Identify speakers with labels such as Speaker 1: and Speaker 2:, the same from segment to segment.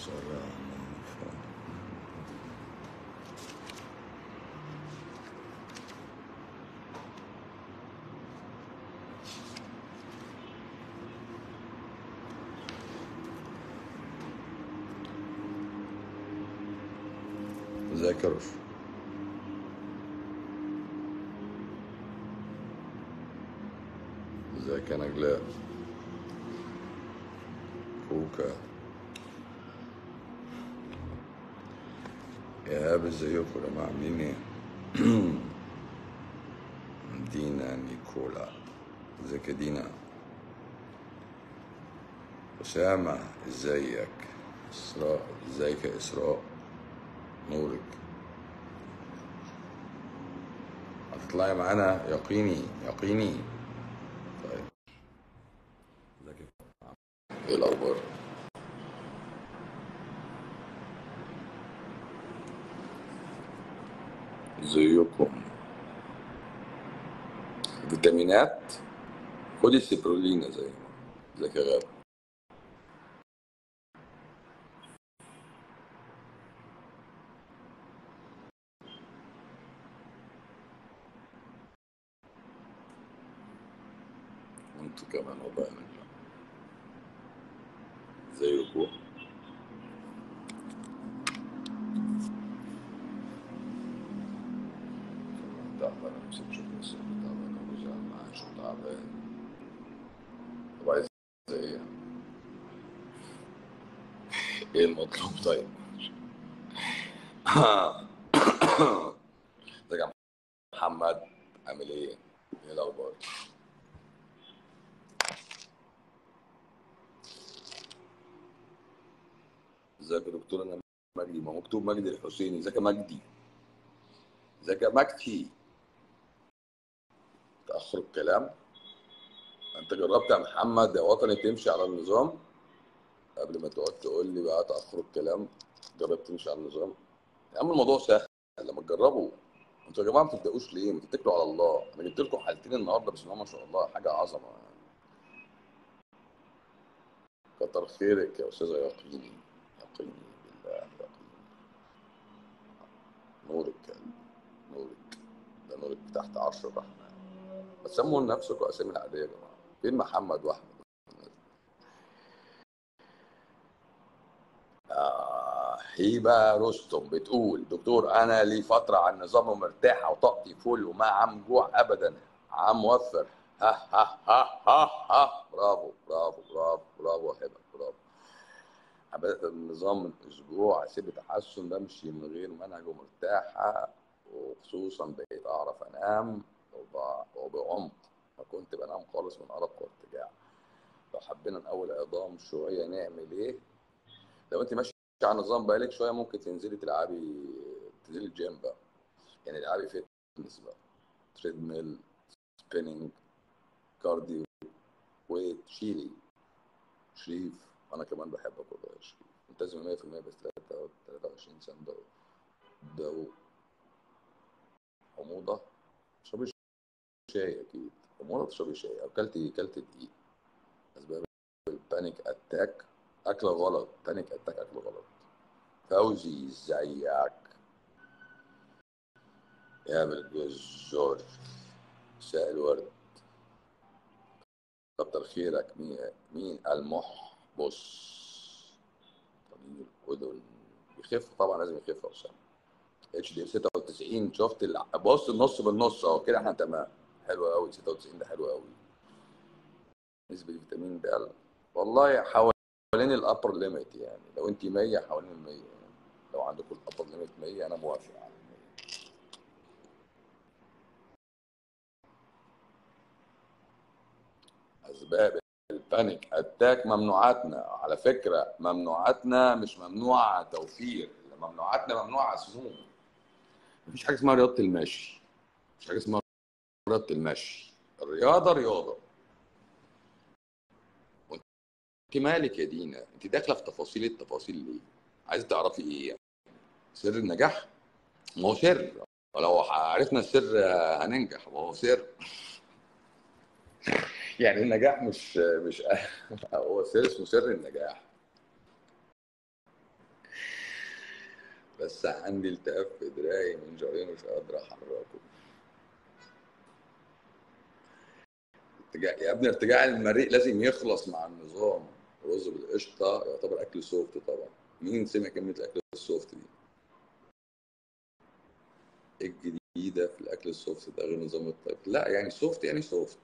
Speaker 1: سرع منفعل ازيك يا رش ازيك يا نجلاء كوكا يا اب ازيكم يا جماعه عاملين ايه دينا نيكولا ازيك يا دينا اسامه ازيك اسراء ازيك يا اسراء نورك هتطلعي معانا يقيني يقيني طيب ازيك يا- ايه الاخبار ازيكم فيتامينات خدي السيبرولينا زي ما ازيك يا غابه وانتوا كمان والله يا نجلاء ازيكم تعبان امسك شوف نفسي تعبان وجع معاش وتعبان طب عايز ايه ايه المطلوب طيب ازيك يا محمد عامل ايه ايه الاخبار ازيك يا دكتور انا مجدي ما هو مكتوب مجدي الحسيني ازيك يا مجدي ازيك يا مجدي تاخر الكلام انت جربت يا محمد يا وطني تمشي على النظام قبل ما تقعد تقول لي بقى تاخر الكلام جربت تمشي على النظام يا عم الموضوع سهل لما تجربوا انتوا يا جماعه ما بتبداوش ليه؟ ما تتكلوا على الله انا جبت لكم حالتين النهارده بسم الله ما شاء الله حاجه عظمه يعني. كتر خيرك يا استاذه يقيني يقيني بالله يقيني نورك يا قلبي، نورك ده نورك تحت عرش الرحمن ما تسموا لنفسكم اسامي العاديه يا جماعه فين محمد واحمد آه هيبة رستم بتقول دكتور أنا لي فترة على النظام ومرتاحة وطاقتي فل وما عم جوع أبدا عم موفر ها ها ها ها ها برافو برافو برافو برافو يا هبة برافو بدأت النظام من أسبوع أسيب تحسن بمشي من غير منهج ومرتاحة وخصوصا بقيت أعرف أنام وب- وبعمق فكنت بنام خالص من أرق وارتجاع لو حبينا نقول عظام شوية نعمل إيه؟ لو أنت ماشي على نظام بقالك شوية ممكن تنزلي تلعبي تنزلي الجيم بقى يعني تلعبي فيتنس بقى تريد ميل سبيننج كارديو ويت شيلي شريف انا كمان بحبك والله يا شريف ملتزم 100% بس 23 سنه ده ده حموضه تشربي شاي اكيد حموضه تشربي شاي او كلتي كلت دقيق اسباب البانيك اتاك اكل غلط بانيك اتاك اكل غلط فوزي ازيك يا بالجزار مساء الورد كتر خيرك مين مين المحبس طبيب الاذن بيخف طبعا لازم يخف يا اسامه اتش دي 96 شفت ال- بص النص بالنص اهو كده احنا تمام حلو قوي 96 ده حلو قوي نسبه فيتامين د والله حوالين الابر ليميت يعني لو انت 100 حوالين ال 100 يعني لو عندكم الابر ليميت 100 انا موافق على 100 اسباب البانيك اتاك ممنوعاتنا على فكره ممنوعاتنا مش ممنوعه توفير ممنوعاتنا ممنوعه سموم مفيش حاجه اسمها رياضه المشي مفيش حاجه اسمها رياضه المشي الرياضه رياضه انت مالك يا دينا انت داخله في تفاصيل التفاصيل ليه عايزه تعرفي ايه سر النجاح ما هو سر ولو عرفنا السر هننجح وهو سر يعني النجاح مش مش هو سر اسمه سر النجاح بس عندي التهاب في دراعي من شهرين مش قادر احركه ارتجاع يا ابني ارتجاع المريء لازم يخلص مع النظام رز بالقشطه يعتبر اكل سوفت طبعا مين سمع كلمه الاكل السوفت دي إيه الجديده في الاكل السوفت ده غير نظام الطيب لا يعني سوفت يعني سوفت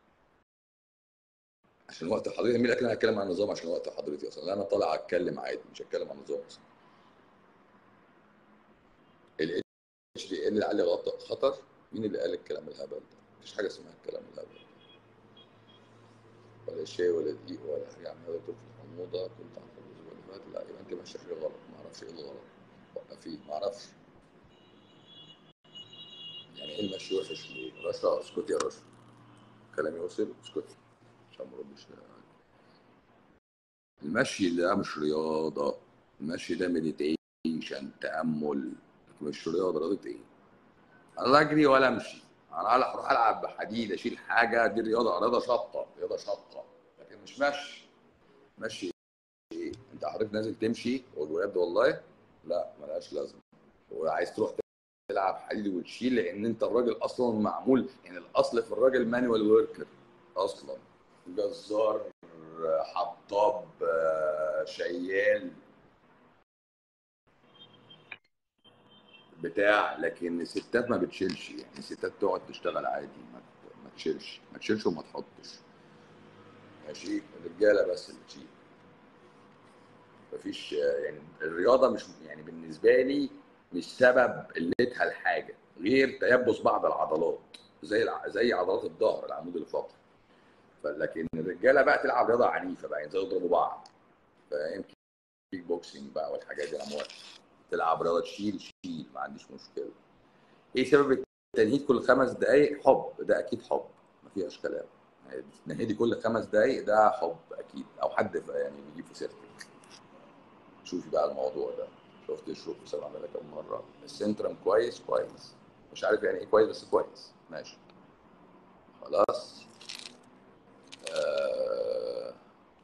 Speaker 1: عشان وقت حضرتك مين الاكل انا هتكلم عن النظام عشان وقت حضرتك اصلا لا انا طالع اتكلم عادي مش هتكلم عن النظام اصلا الاتش دي ال اللي عليه غط- خطر مين اللي قال الكلام الهبل ده؟ مفيش حاجه اسمها الكلام الهبل ده. ولا شاي ولا دقيق ولا حاجه عماله تدخل في الحموضه كنت عارف الاسبوع اللي فات لا يبقى انت ماشي حاجه غلط ما اعرفش ايه الغلط وقفيه ما اعرفش يعني ايه المشي وحش ليه؟ رشا اسكتي يا رشا كلامي وصل اسكتي عشان ما اردش المشي ده مش رياضه المشي ده مديتيشن تامل مش رياضه رياضه ايه؟ انا لا اجري ولا امشي انا اروح العب بحديد اشيل حاجه دي رياضه رياضه شاقه رياضه شاقه لكن مش مشي مشي ايه؟ انت حضرتك نازل تمشي بجد والله؟ لا ملهاش لازمه وعايز تروح تلعب حديد وتشيل لان انت الراجل اصلا معمول يعني الاصل في الراجل مانوال وركر اصلا جزار حطاب آه، شيال بتاع لكن الستات ما بتشيلش يعني الستات تقعد تشتغل عادي ما, ما تشيلش ما تشيلش وما تحطش ماشي الرجاله بس اللي تشيل مفيش آه، يعني الرياضه مش يعني بالنسبه لي مش سبب قلتها الحاجه غير تيبس بعض العضلات زي الع- زي عضلات الظهر العمود الفقري لكن الرجاله بقى تلعب رياضه عنيفه بقى ينزلوا يضربوا بعض فاهم كيك بوكسنج بقى والحاجات دي انا موافق تلعب رياضه تشيل شيل ما عنديش مشكله ايه سبب التنهيد كل خمس دقائق حب ده اكيد حب ما فيهاش كلام تنهدي كل خمس دقائق ده حب اكيد او حد ف- يعني بيجيب في سيرتك شوفي بقى الموضوع ده شفت الشروق بسبب عملها كم مره السنترم كويس كويس مش عارف يعني ايه كويس بس كويس ماشي خلاص آه...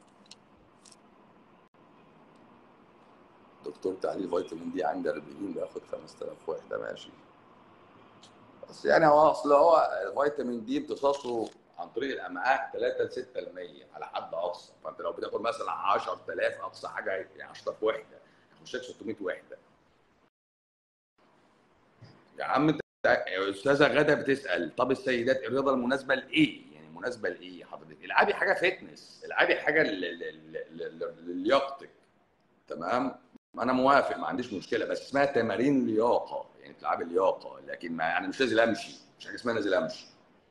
Speaker 1: دكتور تحليل فيتامين دي عندي 40 باخد 5000 وحده ماشي بس يعني هو اصل هو الفيتامين دي امتصاصه عن طريق الامعاء 3 ل 6 على حد اقصى فانت لو بتاخد مثلا 10000 اقصى حاجه يعني 10000 وحده يخش لك 600 وحده يا عم انت يا استاذه غاده بتسال طب السيدات الرياضه المناسبه لايه؟ يعني مناسبه لايه حضرتك؟ العبي حاجه فتنس، العبي حاجه ل- ل- ل- ل- للياقتك تمام؟ انا موافق ما عنديش مشكله بس اسمها تمارين لياقه يعني تلعبي لياقه لكن ما انا مش نازل امشي مش حاجه اسمها نازل امشي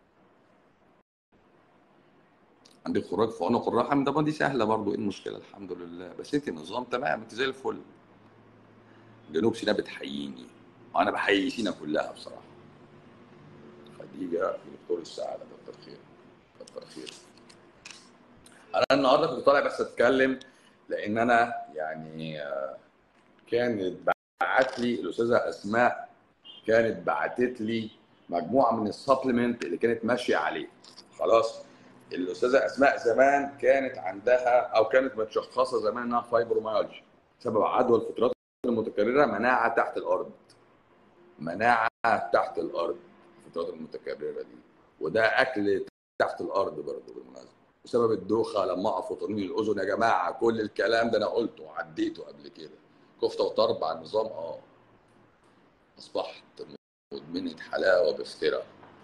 Speaker 1: عندك خراج في عنق الرحم ده دي سهله برضو ايه المشكله الحمد لله بس انت نظام تمام انت زي الفل جنوب سيناء بتحييني وانا بحيي سينا كلها بصراحه خديجه دكتور السعاده كتر خير كتر خير انا النهارده كنت طالع بس اتكلم لان انا يعني آه، كانت بعت لي الاستاذه اسماء كانت بعتت لي مجموعه من السبلمنت اللي كانت ماشيه عليه خلاص الاستاذه اسماء زمان كانت عندها او كانت متشخصه زمان انها فايبروميالجيا بسبب عدوى الفترات المتكرره مناعه تحت الارض مناعه تحت الارض الفترات المتكرره دي وده اكل تحت الارض برضه بالمناسبه بسبب الدوخه لما اقف وترميل الاذن يا جماعه كل الكلام ده انا قلته وعديته قبل كده كفته وطرب على النظام اه اصبحت مدمنه حلاوه بافتراء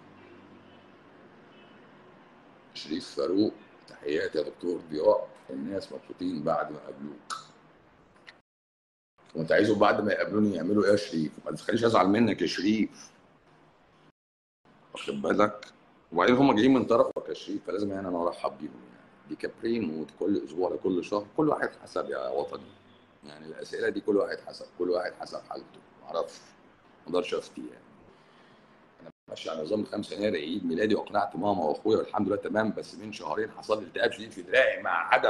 Speaker 1: شريف فاروق تحياتي يا دكتور ضياء الناس مبسوطين بعد ما قابلوك وانت عايزهم بعد ما يقابلوني يعملوا ايه يا شريف؟ ما تخليش ازعل منك يا شريف واخد بالك؟ وبعدين هم جايين من طرفك يا شريف فلازم يعني انا ارحب بيهم يعني دي كابرين وكل اسبوع لكل شهر كل واحد حسب يا وطني يعني الاسئله دي كل واحد حسب كل واحد حسب حالته ما اعرفش ما اقدرش افتي يعني انا ماشي على نظام 5 يناير عيد ميلادي واقنعت ماما واخويا والحمد لله تمام بس من شهرين حصل لي التهاب شديد في دراعي مع عدم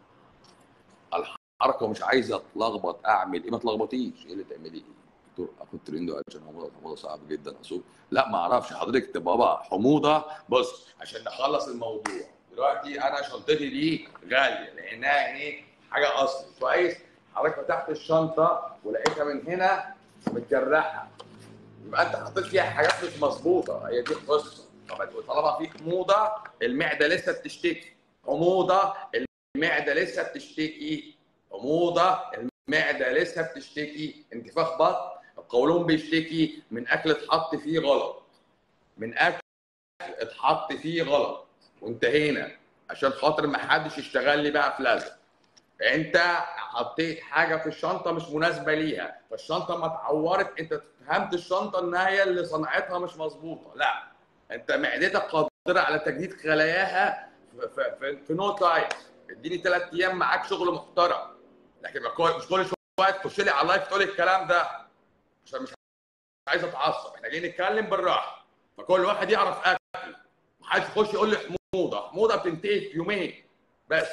Speaker 1: الحركه ومش عايز اتلخبط اعمل ايه ما تلخبطيش ايه اللي تعملي ايه؟ دكتور اخد تريندو عشان حموضه حموضه صعب جدا اصوب لا ما اعرفش حضرتك تبقى بقى حموضه بص عشان نخلص الموضوع دلوقتي انا شنطتي دي غاليه لانها ايه حاجه اصلي كويس حضرتك فتحت الشنطه ولقيتها من هنا متجرحه يبقى انت حطيت فيها حاجات مش مظبوطه هي دي القصه طب طالما في حموضه المعده لسه بتشتكي حموضه المعده لسه بتشتكي حموضه المعده لسه بتشتكي انتفاخ بطن القولون بيشتكي من اكل اتحط فيه غلط من اكل اتحط فيه غلط وانتهينا عشان خاطر ما حدش يشتغل لي بقى في لازم انت حطيت حاجه في الشنطه مش مناسبه ليها فالشنطه ما اتعورت انت فهمت الشنطه ان هي اللي صنعتها مش مظبوطه لا انت معدتك قادره على تجديد خلاياها في, في, في, في نو تايم اديني ثلاث ايام معاك شغل محترم لكن مش كل شويه تخش لي على اللايف تقول الكلام ده عشان مش عايز اتعصب احنا جايين نتكلم بالراحه فكل واحد يعرف اكل محدش يخش يقول لي حموضه حموضه بتنتهي في يومين بس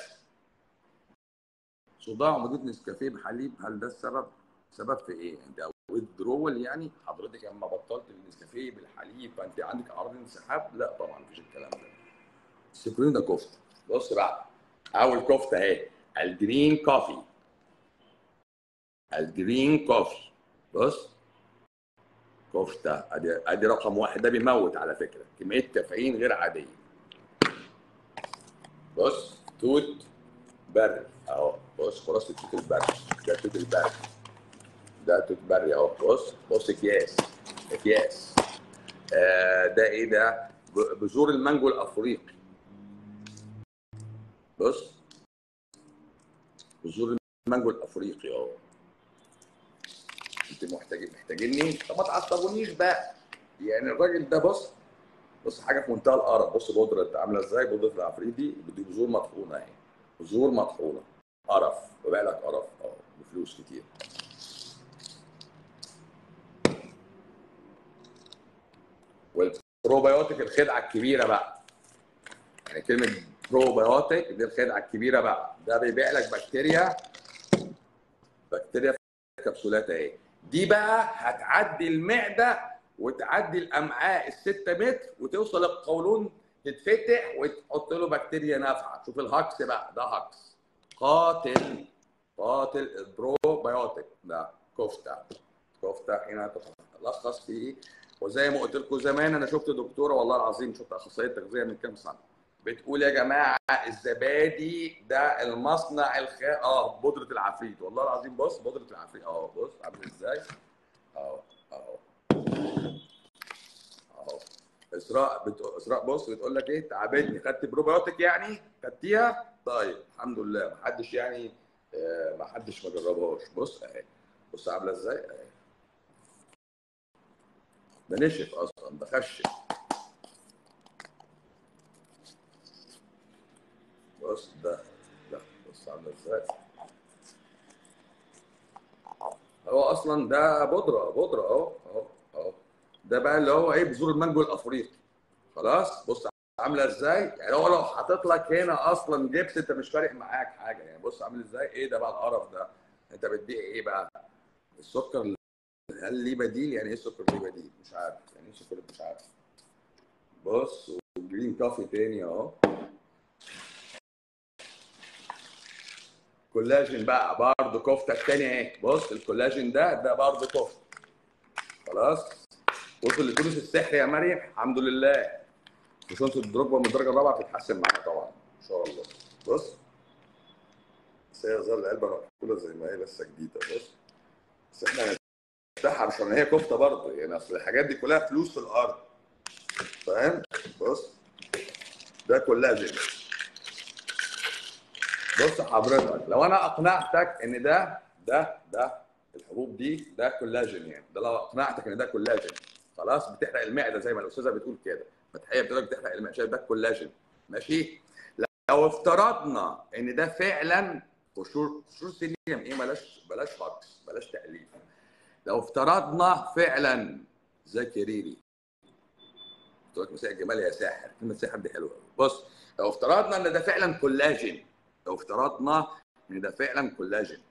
Speaker 1: صداع وجود نسكافيه بحليب هل ده السبب؟ سبب في ايه؟ انت ويدرول يعني حضرتك لما بطلت النسكافيه بالحليب فانت عندك اعراض انسحاب؟ لا طبعا مفيش الكلام ده. السكرين ده كفته. بص بقى اول كفته اهي الجرين كوفي. الجرين كوفي. بص كفته ادي ادي رقم واحد ده بيموت على فكره كميه كافيين غير عاديه. بص توت بري اهو بص خلاص توت البري ده توت البري ده توت بري اهو بص بص اكياس اكياس آه ده ايه ده بذور المانجو الافريقي بص بذور المانجو الافريقي اهو انت محتاجين محتاجيني طب ما تعصبونيش بقى يعني الراجل ده بص بص حاجه في منتهى القرف بص بودره عامله ازاي بودره العفريت دي دي بذور مطحونه اهي بذور مطحونه قرف وبقى لك قرف اه بفلوس كتير والبروبيوتيك الخدعه الكبيره بقى يعني كلمه بروبيوتيك دي الخدعه الكبيره بقى ده بيبيع لك بكتيريا بكتيريا في كبسولات اهي دي بقى هتعدي المعده وتعدي الامعاء الستة متر وتوصل القولون تتفتح وتحط له بكتيريا نافعه شوف الهكس بقى ده هكس قاتل قاتل البروبيوتيك ده كفته كفته هنا تتلخص في وزي ما قلت لكم زمان انا شفت دكتوره والله العظيم شفت اخصائيه تغذيه من كام سنه بتقول يا جماعه الزبادي ده المصنع الخ اه بودره العفريت والله العظيم بص بودره العفريت اه بص عامل ازاي اهو اهو اهو اسراء بت... اسراء بص بتقول لك ايه تعبتني خدت بروبيوتيك يعني خدتيها طيب الحمد لله ما حدش يعني آه ما حدش ما جربهاش بص اهي بص عامله ازاي اهي ده نشف اصلا ده خشن بص ده ده بص عامله ازاي هو اصلا ده بودره بودره اهو اهو اهو ده بقى اللي هو ايه بذور المانجو الافريقي خلاص بص عامله ازاي يعني هو لو حاطط لك هنا اصلا جبس انت مش فارق معاك حاجه يعني بص عامل ازاي ايه ده بقى القرف ده انت بتبيع ايه بقى السكر هل ليه بديل يعني ايه السكر ليه بديل مش عارف يعني ايه سكر مش عارف بص وجرين كافي تاني اهو كولاجين بقى برضه كفته الثانيه اهي بص الكولاجين ده ده برضه كفته خلاص وصل لتونس السحر يا مريم الحمد لله وشنطه الدروجبا من الدرجه الرابعه بتتحسن معانا طبعا ان شاء الله بص بس هي ظل العلبه مقفوله زي ما هي لسه جديده بص بس احنا هنفتحها عشان هي كفته برضه يعني اصل الحاجات دي كلها فلوس في الارض فاهم بص ده كولاجين بص حضرتك لو انا اقنعتك ان ده ده ده الحبوب دي ده كولاجين يعني ده لو اقنعتك ان ده كولاجين خلاص بتحرق المعده زي ما الاستاذه بتقول كده فتحيه بتقول لك بتحرق المعده ده كولاجين ماشي لو افترضنا ان ده فعلا قشور قشور سيليوم ايه بلاش بلاش هاكس بلاش تاليف لو افترضنا فعلا زي كريري قلت لك مساء الجمال يا ساحر كلمه ساحر دي حلوه بص لو افترضنا ان ده فعلا كولاجين لو افترضنا ان ده فعلا كولاجين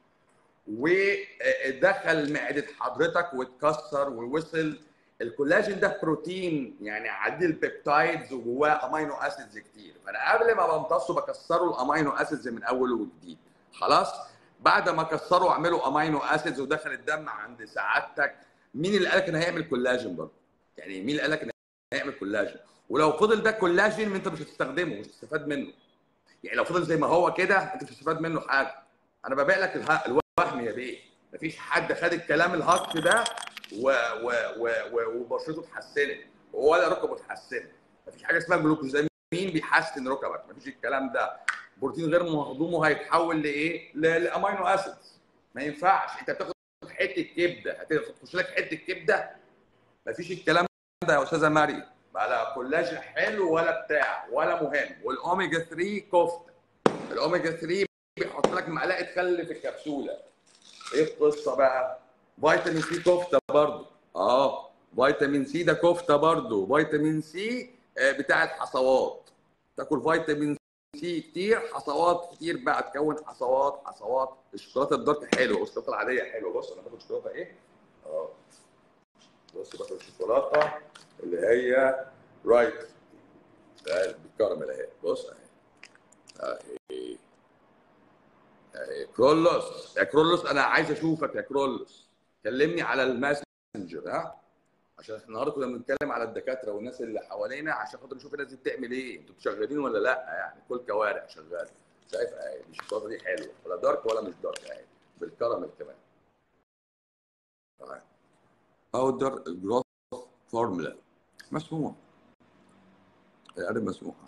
Speaker 1: ودخل معده حضرتك واتكسر ووصل الكولاجين ده بروتين يعني عديد البيبتايدز وجواه امينو اسيدز كتير فانا قبل ما بمتصه بكسره الامينو اسيدز من اول وجديد خلاص بعد ما كسروا وعملوا امينو اسيدز ودخل الدم عند سعادتك مين اللي قالك ان هيعمل كولاجين برضه يعني مين اللي قالك ان هيعمل كولاجين ولو فضل ده كولاجين انت مش هتستخدمه مش هتستفاد منه يعني لو فضل زي ما هو كده انت مش هتستفاد منه حاجه انا ببيع لك الها- الوهم يا بيه مفيش حد خد الكلام الهك ده و... و... و... و... وبشرته اتحسنت ولا ركبه اتحسنت مفيش حاجه اسمها جلوكوزامين بيحسن ركبك مفيش الكلام ده بروتين غير مهضوم وهيتحول لايه؟ ل- لامينو اسيدز ما ينفعش انت بتاخد حته كبده هتخش لك حته كبده مفيش الكلام ده يا استاذه مريم لا كولاجين حلو ولا بتاع ولا مهم والاوميجا 3 كفته الاوميجا 3 بيحط لك معلقه خل في الكبسوله ايه القصه بقى؟ فيتامين سي كفته برضه اه فيتامين سي ده كفته برضه فيتامين سي آه، بتاع الحصوات تاكل فيتامين سي كتير حصوات كتير بقى تكون حصوات حصوات الشوكولاته الدارك حلوه والشوكولاته العاديه حلوه بص انا باكل شوكولاته ايه؟ اه بص باكل الشوكولاته اللي هي رايت ده بالكراميل اهي بص اهي اهي اهي كرولوس يا كرولوس انا عايز اشوفك يا كرولوس كلمني على الماسنجر ها عشان احنا النهارده كنا بنتكلم على الدكاتره والناس اللي حوالينا عشان خاطر نشوف الناس دي بتعمل ايه انتوا شغالين ولا لا يعني كل كوارع شغال شايف اهي دي الشوكولاته دي حلوه ولا دارك ولا مش دارك اهي بالكراميل كمان طيب باودر جروث فورمولا مسموح القلب مسموحه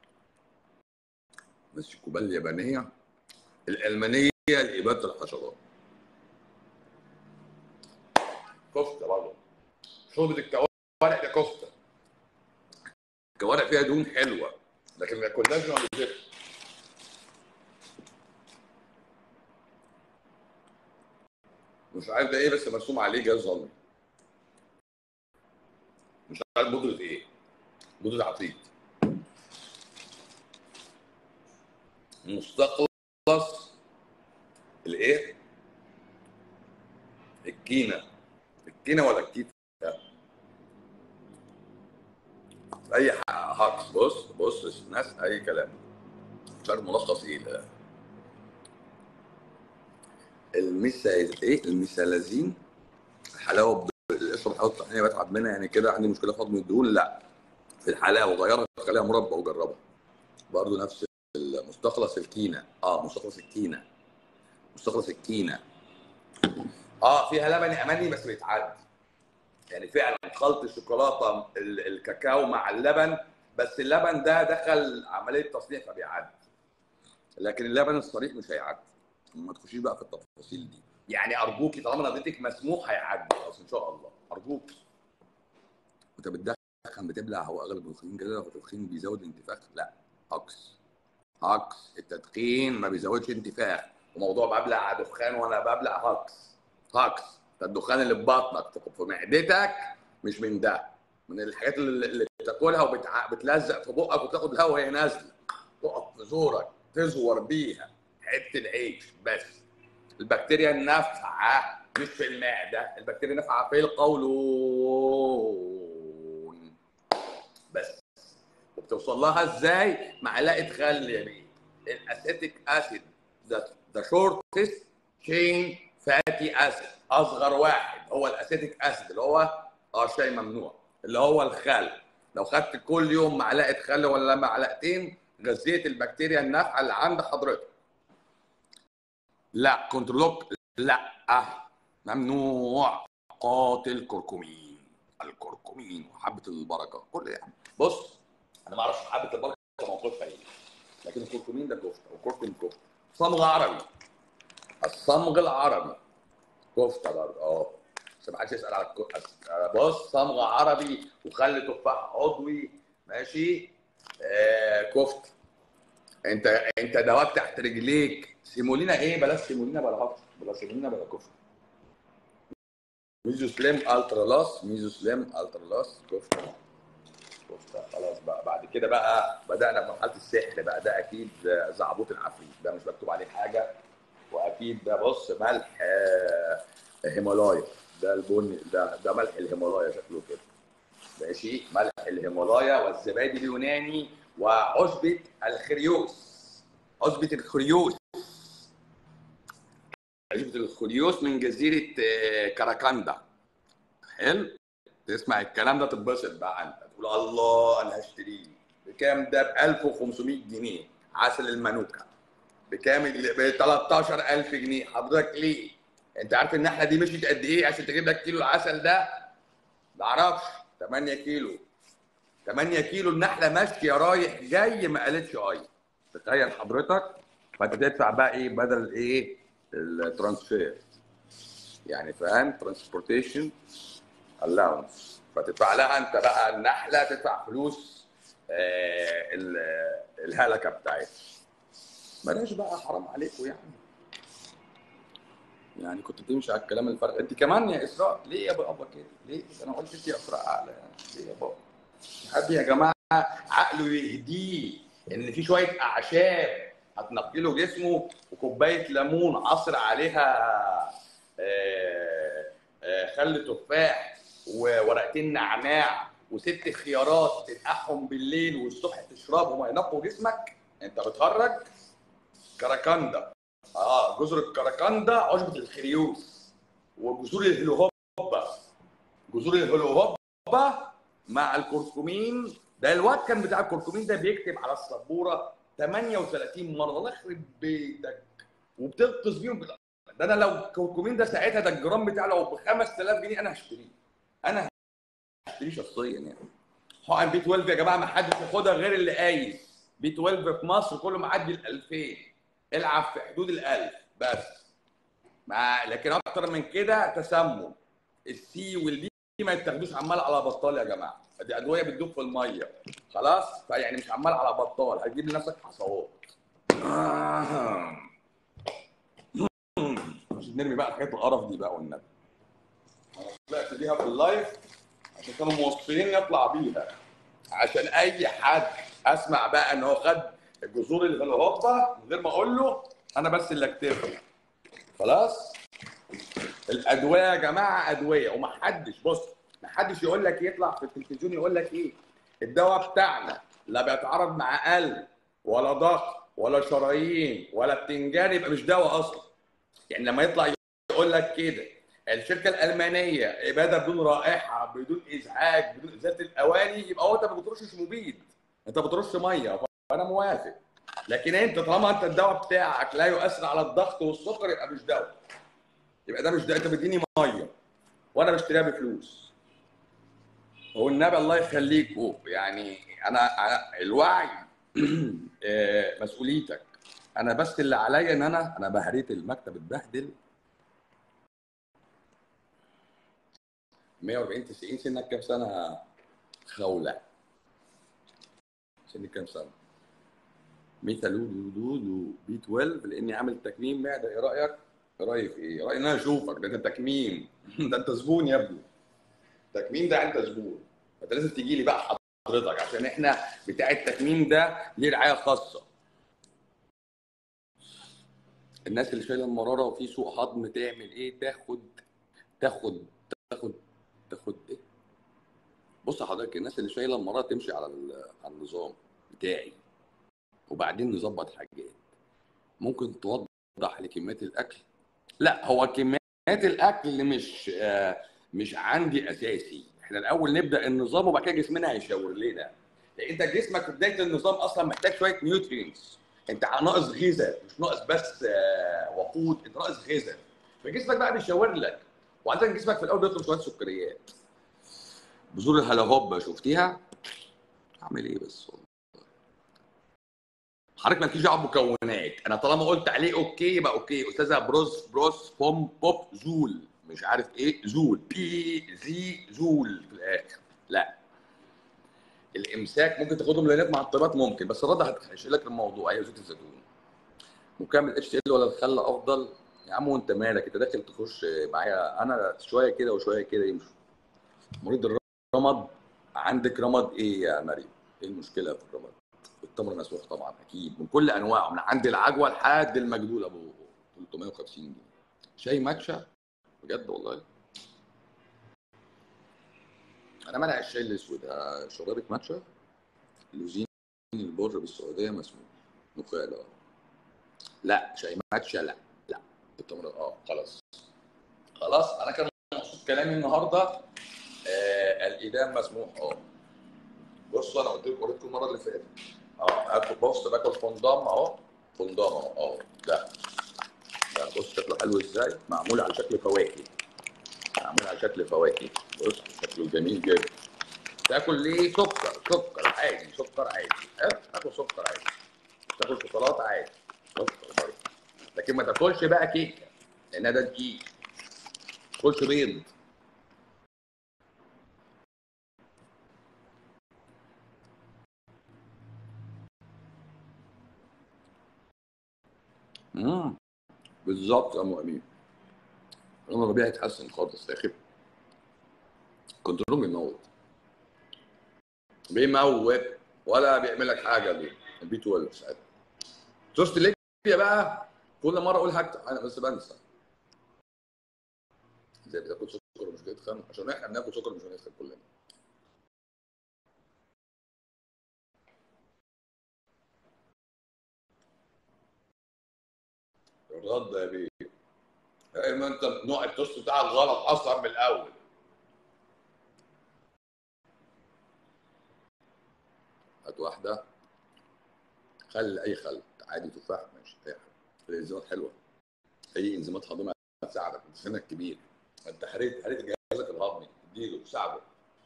Speaker 1: بس الكوبايه اليابانيه الالمانيه لاباده الحشرات كفته برضه شوربه الكوارع ده كفته الكوارع فيها دهون حلوه لكن ما كلناش ما بنزفش مش عارف ده ايه بس مرسوم عليه جهاز هضمي مش عارف بودرة ايه بودرة عفريت مستخلص الايه الكينة الكينة ولا الكيت اي هاكس بص بص الناس اي كلام مش عارف ملخص ايه ده الميسا ايه الميسالازين الحلاوه اشرب حلاوه طحينيه بتعب منها يعني كده عندي مشكله في هضم الدهون لا في الحلاوه غيرها خليها مربى وجربها برضه نفس المستخلص الكينه اه مستخلص الكينه مستخلص الكينه اه فيها لبن اماني بس بيتعدي يعني فعلا خلط الشوكولاته ال- الكاكاو مع اللبن بس اللبن ده دخل عمليه تصنيع فبيعدي لكن اللبن الصريح مش هيعدي ما تخشيش بقى في التفاصيل دي يعني ارجوكي طالما نضيتك مسموح هيعدي خلاص ان شاء الله ارجوك انت بتدخن بتبلع هو اغلب التدخين كده هو التدخين بيزود الانتفاخ لا عكس عكس التدخين ما بيزودش انتفاخ وموضوع ببلع دخان وانا ببلع هكس هكس ده الدخان اللي في بطنك في معدتك مش من ده من الحاجات اللي, اللي بتاكلها وبتلزق في بقك وتاخد الهواء وهي نازله تقف في زورك تزور بيها حته العيش بس البكتيريا النافعه مش في المعده البكتيريا النافعه في القولون بس وبتوصل لها ازاي معلقه خل يا بيه الاسيتيك اسيد ذا شورتست تشين فاتي اسيد اصغر واحد هو الاسيتيك اسيد اللي هو اه شيء ممنوع اللي هو الخل لو خدت كل يوم معلقه خل ولا معلقتين غذيت البكتيريا النافعه اللي عند حضرتك لا كنترولوك لا ممنوع قاتل كركمين الكركمين وحبه البركه كل يعني بص انا ما اعرفش حبه البركه موقفها ايه لكن الكركمين ده كفته وكركم كفته صمغ عربي الصمغ العربي كفته برضه اه بس ما حدش يسال على الكفته بص صمغ عربي وخل تفاح عضوي ماشي آه كفته انت انت دواك تحت رجليك سيمولينا ايه بلاش سيمولينا بلا هكس بلا سيمولينا بلا كفته ميزو سليم الترا لاس ميزو سليم الترا لاس كفته كفته خلاص بقى بعد كده بقى بدانا في مرحله السحر بقى ده اكيد زعبوط العفريت ده مش مكتوب عليه حاجه واكيد ده بص ملح آه، هيمالايا ده البني ده ده ملح الهيمالايا شكله كده ماشي ملح الهيمالايا والزبادي اليوناني وعشبة الخريوس عشبة الخريوس عشبة الخريوس من جزيرة آه، كاراكاندا حلو تسمع الكلام ده تتبسط بقى انت تقول الله انا هشتريه بكام ده ب 1500 جنيه عسل المانوكا بكام ب 13000 جنيه حضرتك ليه؟ انت عارف النحله دي مشيت قد ايه عشان تجيب لك كيلو العسل ده؟ ما اعرفش 8 كيلو 8 كيلو النحله ماشيه رايح جاي ما قالتش اي تخيل حضرتك فانت تدفع بقى ايه بدل ايه الترانسفير يعني فاهم ترانسبورتيشن الاونس فتدفع لها انت بقى النحله تدفع فلوس آه ال- الهلكه بتاعتها بلاش بقى حرام عليكم يعني يعني كنت بتمشي على الكلام الفرق انت كمان يا اسراء ليه يا بابا كده ليه انا قلت انت يا اسراء اعلى يعني ليه يا بابا حد يا جماعه عقله يهديه ان في شويه اعشاب هتنقي له جسمه وكوبايه ليمون عصر عليها آه، آه، خل تفاح وورقتين نعناع وست خيارات تنقعهم بالليل والصبح تشربهم هينقوا جسمك انت بتهرج كراكندا اه جزر الكراكندا عشبة الخريوس وجذور الهلوهوبا جذور الهلوهوبا مع الكركمين ده الواد كان بتاع الكركمين ده بيكتب على السبوره 38 مره الله يخرب بيتك وبتغطس بيهم بال- ده انا لو الكركمين ده ساعتها ده الجرام بتاعه لو ب 5000 جنيه انا هشتريه انا هشتريه شخصيا يعني حقن بي 12 يا جماعه ما حدش ياخدها غير اللي قايس بي 12 في مصر كله معدي ال 2000 العب في حدود ال 1000 بس مع لكن اكتر من كده تسمم السي والبي ما يتاخدوش عمال على بطال يا جماعه دي ادويه بتدوب في الميه خلاص فيعني مش عمال على بطال هتجيب لنفسك حصوات آه. مش نرمي بقى الحاجات القرف دي بقى والنبي انا طلعت بيها في اللايف عشان كانوا موصفين يطلع بيها عشان اي حد اسمع بقى ان هو خد الجذور اللي في الهوبا من غير ما اقول له انا بس اللي اكتبها خلاص الادويه يا جماعه ادويه ومحدش بص محدش يقول لك يطلع في التلفزيون يقول لك ايه الدواء بتاعنا لا بيتعارض مع قلب ولا ضغط ولا شرايين ولا بتنجان يبقى مش دواء اصلا يعني لما يطلع يقول لك كده الشركه الالمانيه اباده بدون رائحه بدون ازعاج بدون ازاله الاواني يبقى هو انت ما بترشش مبيد انت بترش ميه فانا موافق لكن انت طالما انت الدواء بتاعك لا يؤثر على الضغط والسكر يبقى مش دواء يبقى ده مش دواء انت بتديني ميه وانا بشتريها بفلوس هو النبي الله يخليكوا يعني انا أنا- الوعي آه، مسؤوليتك انا بس اللي عليا ان انا انا بهريت المكتب اتبهدل 140 90 سنك كام سنه خوله سنك كام سنه ميتا لولو لولو بي 12 لاني عامل تكميم معده ايه رايك؟ رايك ايه؟ رايي ان انا اشوفك ده انت تكميم ده انت زبون يا ابني تكميم ده انت زبون فانت لازم تيجي لي بقى حضرتك عشان احنا بتاع التكميم ده ليه رعايه خاصه الناس اللي شايله المراره وفي سوء هضم تعمل ايه تاخد تاخد تاخد تاخد ايه بص يا حضرتك الناس اللي شايله المراره تمشي على ال- على النظام بتاعي وبعدين نظبط حاجات ممكن توضح لكميات الاكل لا هو كميات الاكل مش آه، مش عندي اساسي احنا الاول نبدا النظام وبعد كده جسمنا هيشاور لنا لان انت جسمك في بدايه النظام اصلا محتاج شويه نيوترينتس انت ناقص غذاء مش ناقص بس آه، وقود انت ناقص غذاء فجسمك بقى بيشاور لك وعندك جسمك في الاول بيطلب شويه سكريات بذور الهلاهوب شفتيها اعمل ايه بس والله حضرتك مالكيش دعوه بمكونات انا طالما قلت عليه اوكي يبقى اوكي استاذه بروس بروس بوم بوب زول مش عارف ايه زول بي زي زول في الاخر لا الامساك ممكن تاخدهم لينات معطرات ممكن بس الرضا هتخش لك الموضوع ايوه زيت الزيتون مكمل اتش ال ولا الخل افضل يا عم وانت مالك انت داخل تخش معايا انا شويه كده وشويه كده يمشوا مريض الرمد عندك رمد ايه يا مريم؟ ايه المشكله في الرمد؟ التمر مسوح طبعا اكيد من كل انواعه من عند العجوه لحد المجدول ابو 350 جنيه شاي ماتشا بجد والله انا منع الشاي الاسود ها، شربت ماتشا لوزين البر بالسعوديه مسموح نخال اه لا شاي ماتشا لا لا التمر اه خلاص خلاص انا كان مقصود كلامي النهارده آه الايدام مسموح اه بصوا انا قلت لكم وريتكم المره اللي فاتت اه اكل بص باكل فندام اهو فندام اهو اه ده ده بص شكله حلو ازاي معمول على شكل فواكه معمول على شكل فواكه بص شكله جميل جدا تاكل ليه سكر سكر عادي سكر عادي ها تاكل سكر عادي تاكل شوكولاته عادي سكر برضه لكن ما تاكلش بقى كيكه لان ده دقيق ما تاكلش بيض امم بالظبط يا ام امين انا ربيعي اتحسن خالص يا اخي كنترول بيموت بيموت ولا بيعمل لك حاجه دي البي 12 ساعتها توست ليبيا بقى كل مره اقول حاجه انا بس بنسى ازاي بتاكل سكر ومش بتتخن عشان احنا بناكل سكر ومش بنتخن كلنا الرد يا بيه يا اما انت نوع التوست بتاعك غلط اصلا من الاول هات واحده خل اي خل عادي تفاح ماشي اي حاجه الانزيمات حلوه اي انزيمات هضميه هتساعدك في سنك كبير انت حريت حريت جهازك الهضمي اديله تساعده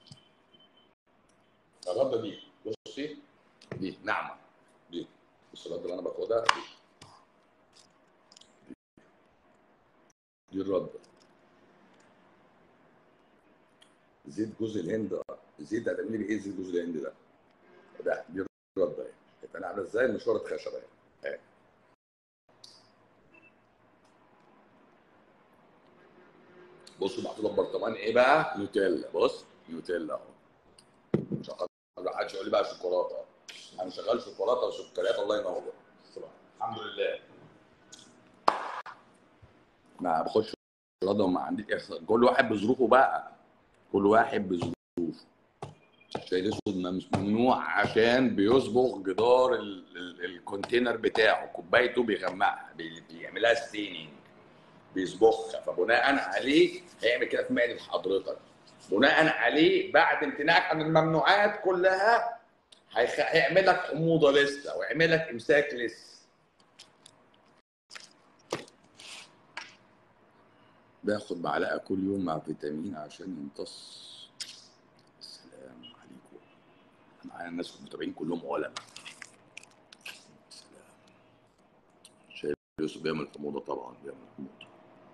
Speaker 1: الرده دي بصي دي ناعمه دي بص الرده اللي انا باخدها دي دي الرده زيت جوز الهند زيت هتعملي بيه ايه زيت جوز الهند ده؟ ده دي الرده اهي شايف انا عامله ازاي مشوره خشب اهي اهي بصوا محطوطه ببرطمان ايه بقى؟ نوتيلا بص نوتيلا اهو مش هقدر ما حدش يقول لي بقى شوكولاته انا شغال شوكولاته وسكريات الله ينور الحمد لله ما بخش رضا وما عندي كل واحد بظروفه بقى كل واحد بظروفه الشاي الاسود ممنوع عشان بيصبغ جدار ال- ال- الكونتينر بتاعه كوبايته بيغمقها بي- بيعملها ستيننج بيصبغها فبناء عليه هيعمل كده في معده حضرتك بناء عليه بعد امتناعك عن الممنوعات كلها هيخ- هيعمل لك حموضه لسه ويعمل لك امساك لسه باخد معلقه كل يوم مع فيتامين عشان يمتص السلام عليكم معانا الناس المتابعين كلهم علماء سلام شايف يوسف بيعمل حموضه طبعا بيعمل حموضه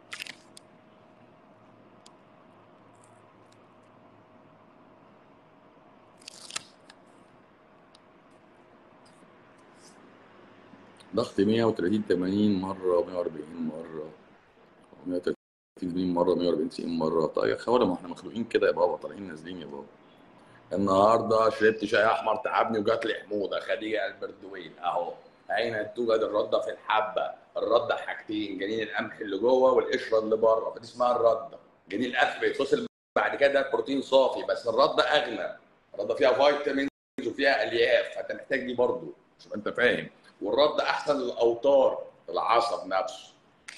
Speaker 1: ضغط 130 80 مره 140 مره 130 80 مره 140 90 مره طيب يا خوله ما احنا مخلوقين كده يا بابا طالعين نازلين يا بابا النهارده شربت شاي احمر تعبني وجات لي حموضه خديجه البردوين اهو اين توجد الرده في الحبه الرده حاجتين جنين القمح اللي جوه والقشره اللي بره فدي اسمها الرده جنين القمح بيتفصل بعد كده ده بروتين صافي بس الرده اغنى الرده فيها فيتامينز وفيها الياف فانت محتاج دي برضه عشان انت فاهم والرده احسن للاوتار العصب نفسه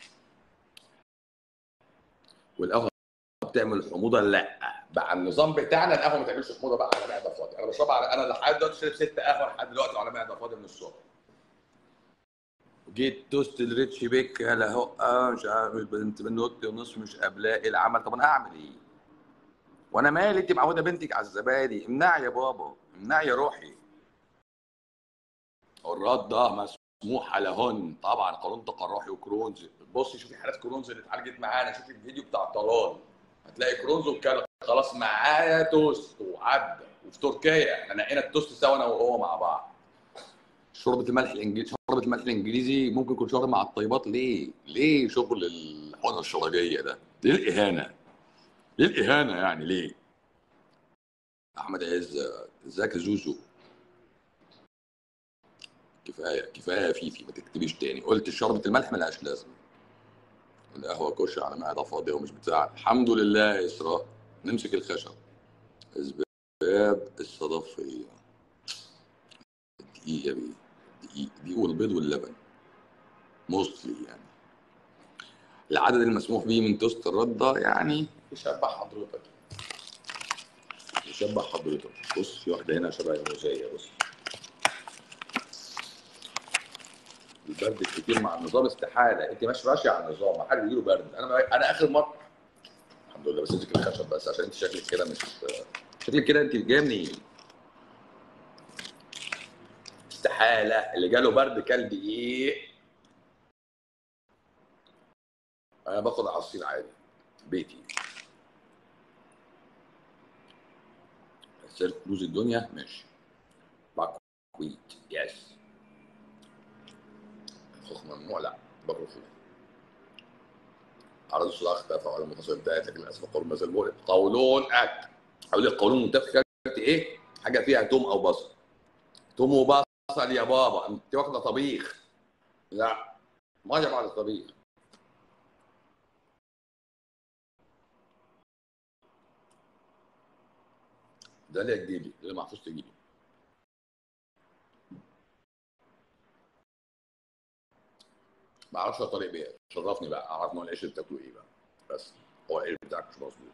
Speaker 1: والقهوه بتعمل حموضه لا بقى النظام بتاعنا القهوه ما تعملش حموضه بقى على معده فاضيه انا بشربها على انا لحد دلوقتي شربت ست قهوه لحد دلوقتي على معده فاضيه من الصبح جيت توست الريتش بيك يا هو اه مش عارف بنت بنوتي ونص مش قابلاه ايه العمل طب انا هعمل ايه؟ وانا مالي انت معوده بنتك على الزبادي امنعي يا بابا امنعي يا روحي الرده مسموحه لهن طبعا قانون تقرحي وكرونز بصي شوفي حالات كرونز اللي اتعالجت معانا شوفي الفيديو بتاع طلال هتلاقي كرونز وكان خلاص معايا توست وعدى وفي تركيا احنا نقينا التوست سوا انا وهو مع بعض شوربه الملح الانجليزي شوربه الملح الانجليزي ممكن يكون شوربه مع الطيبات ليه؟ ليه شغل الحقنه الشرجيه ده؟ ليه الاهانه؟ ليه الاهانه يعني ليه؟ احمد عز ازيك يا زوزو كفايه كفايه يا فيفي ما تكتبيش تاني قلت شوربه الملح ملهاش لازمه القهوه كشة على معده فاضيه ومش بتزعل الحمد لله يا اسراء نمسك الخشب اسباب الصدفيه دقيق يا بيه دقيق دقيق والبيض واللبن موستلي يعني العدد المسموح به من توست الرده يعني يشبع حضرتك يشبه حضرتك بص في واحده هنا شبه الموزيه بص البرد الكتير مع النظام استحاله انت مش ماشيه على النظام ما حد يجيله برد انا انا اخر مره الحمد لله بس امسك الخشب بس عشان انت شكلك كده مش شكلك كده انت جايه منين؟ استحاله اللي جاله برد كلب ايه؟ انا باخد عصير عادي بيتي سير كروز الدنيا ماشي بكويت يس الخوخ ممنوع لا باكل الخوخ عرض الصلاة اختفى على المفاصل بتاعت لكن للاسف القولون ما زال مؤلم قولون اكل اقول لك قولون منتفخ كلت ايه؟ حاجه فيها توم او بصل توم وبصل يا بابا انت واخده طبيخ لا ما بعد الطبيخ ده اللي جديدي ده اللي محفوظ تجيبه ما اعرفش الطريق بيه شرفني بقى اعرف نوع العيش اللي بتاكله ايه بقى بس هو العيش بتاعك مش مظبوط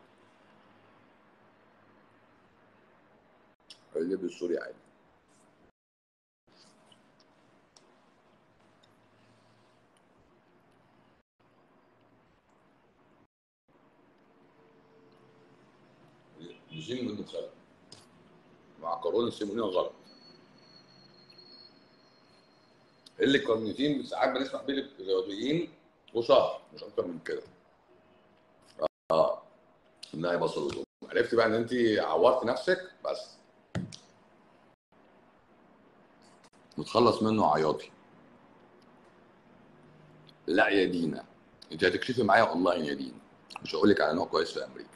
Speaker 1: اللب السوري عادي نزيل منه خلق معكرونه السيمونيه غلط اللي كارنيتين ساعات بنسمع بيه للرياضيين وشهر مش اكتر من كده اه انها بصل وثوم عرفت بقى ان انت عورت نفسك بس نتخلص منه عياطي لا يا دينا انت هتكشفي معايا اونلاين يا دينا مش هقول لك على نوع كويس في امريكا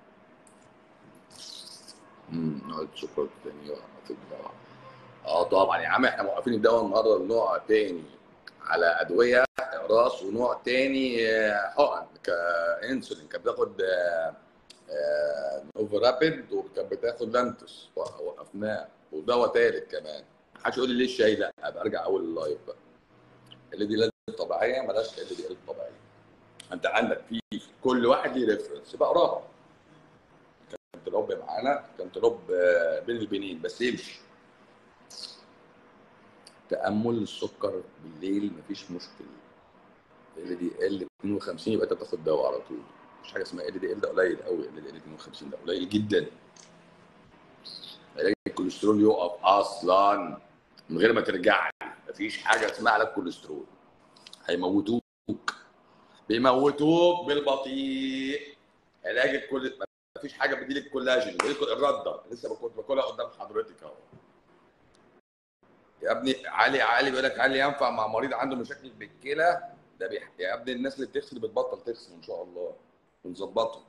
Speaker 1: امم نوع السكر الثاني اطباء اه طبعا يا عم احنا موقفين الدواء النهارده نوع تاني على ادويه راس ونوع تاني آه، حقن كانسولين كانت بتاخد آه، آه، نوفا رابيد وكانت بتاخد لانتوس وقفناه ودواء تالت كمان محدش يقول لي ليه الشاي لا ابقى ارجع اول اللايف بقى اللي دي لازم طبيعيه مالهاش اللي دي طبيعيه انت عندك في في كل واحد ليه ريفرنس يبقى اقراها كانتلوب معانا كانتلوب آه، بين البنين بس يمشي تامل السكر بالليل مفيش مشكله ال دي ال 52 يبقى انت بتاخد دواء على طول مش حاجه اسمها ال دي ال ده قليل قوي ال دي ال 52 ده قليل جدا علاج الكوليسترول يقف اصلا من غير ما ترجع لي مفيش حاجه اسمها علاج كوليسترول هيموتوك بيموتوك بالبطيء علاج الكل مفيش حاجه بتديلك كولاجين بتديلك الرده لسه كنت باكلها قدام حضرتك اهو يا ابني علي علي بيقول لك علي ينفع مع مريض عنده مشاكل بالكلى ده بيح... يا ابني الناس اللي بتغسل بتبطل تغسل ان شاء الله ونظبطه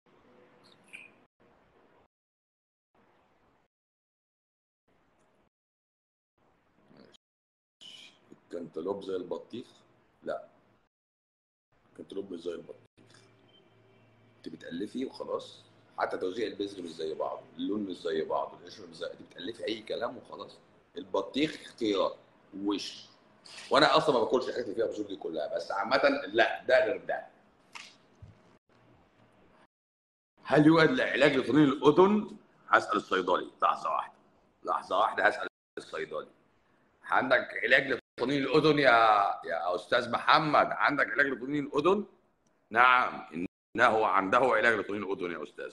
Speaker 1: الكنتالوب زي البطيخ لا الكنتالوب مش زي البطيخ انت بتالفي وخلاص حتى توزيع البذر مش زي بعض اللون مش زي بعض القشر مش زي انت بتالفي اي كلام وخلاص البطيخ اختيار وش وانا اصلا ما باكلش الحاجات اللي فيها بذور دي كلها بس عامه لا ده غير ده هل يوجد علاج لطنين الاذن؟ هسال الصيدلي لحظه واحده لحظه واحده هسال الصيدلي عندك علاج لطنين الاذن يا يا استاذ محمد عندك علاج لطنين الاذن؟ نعم انه عنده علاج لطنين الاذن يا استاذ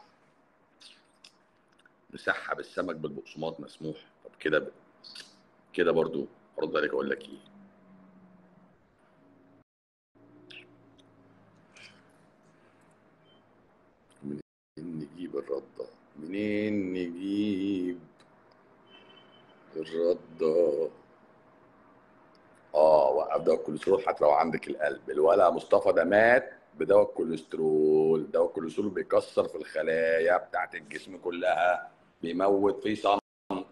Speaker 1: مسحب السمك بالبقسماط مسموح طب كده ب... كده برضو ارد عليك اقول لك ايه منين نجيب الردة منين نجيب الردة اه وقف دواء الكوليسترول حتى لو عندك القلب الولا مصطفى ده مات بدواء الكوليسترول دواء الكوليسترول بيكسر في الخلايا بتاعت الجسم كلها بيموت في صمت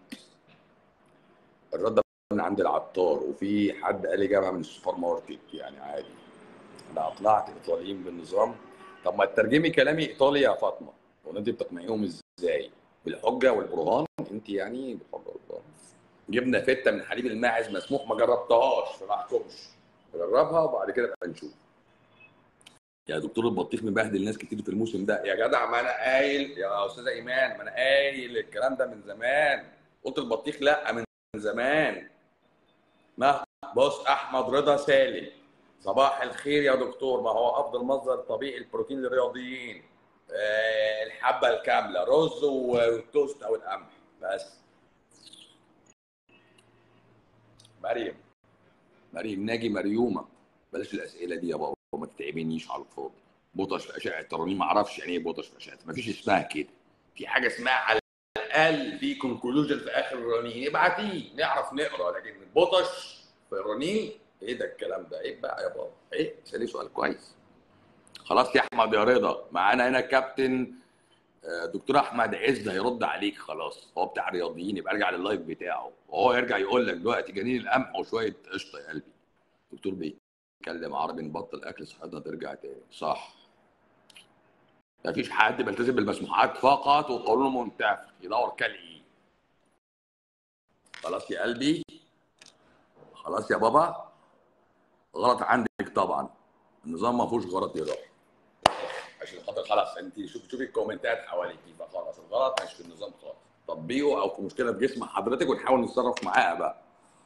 Speaker 1: الرده من عند العطار وفي حد قال لي جابها من السوبر ماركت يعني عادي انا اقنعت الايطاليين بالنظام طب ما تترجمي كلامي ايطالي يا فاطمه هو انت بتقنعيهم ازاي بالحجه والبرهان انت يعني بالحجه والبرهان جبنا فته من حليب الماعز مسموح ما جربتهاش فما احكمش جربها وبعد كده بقى نشوف يا دكتور البطيخ مبهدل ناس كتير في الموسم ده يا جدع ما انا قايل يا استاذه ايمان ما انا قايل الكلام ده من زمان قلت البطيخ لا من زمان ما بص احمد رضا سالم صباح الخير يا دكتور ما هو افضل مصدر طبيعي البروتين للرياضيين آه، الحبه الكامله رز والتوست او القمح بس مريم مريم ناجي مريومه بلاش الاسئله دي يا بابا ما تتعبنيش على الفاضي بطش في اشعه الترانيم ما اعرفش يعني ايه بطش في اشعه ما فيش اسمها كده في حاجه اسمها على الاقل في كونكلوجن في اخر الرنين ابعتيه نعرف نقرا لكن بطش في الرنين ايه ده الكلام ده ايه بقى يا بابا ايه سالي سؤال كويس خلاص يا احمد يا رضا معانا هنا كابتن آه، دكتور احمد عز هيرد عليك خلاص هو بتاع رياضيين يبقى ارجع لللايف بتاعه وهو يرجع يقول لك دلوقتي جنين القمح وشويه قشطه يا قلبي دكتور بيتكلم عربي نبطل اكل صحتنا ترجع تاني صح مفيش حد بيلتزم بالمسموحات فقط وقانون منتفخ يدور كالعي خلاص يا قلبي خلاص يا بابا غلط عندك طبعا النظام ما فيهوش غلط يا روح عشان خاطر خلاص انت شوفي شوفي الكومنتات حواليكي فخلاص الغلط مش في النظام خالص تطبيقه او في مشكله في جسم حضرتك ونحاول نتصرف معاها بقى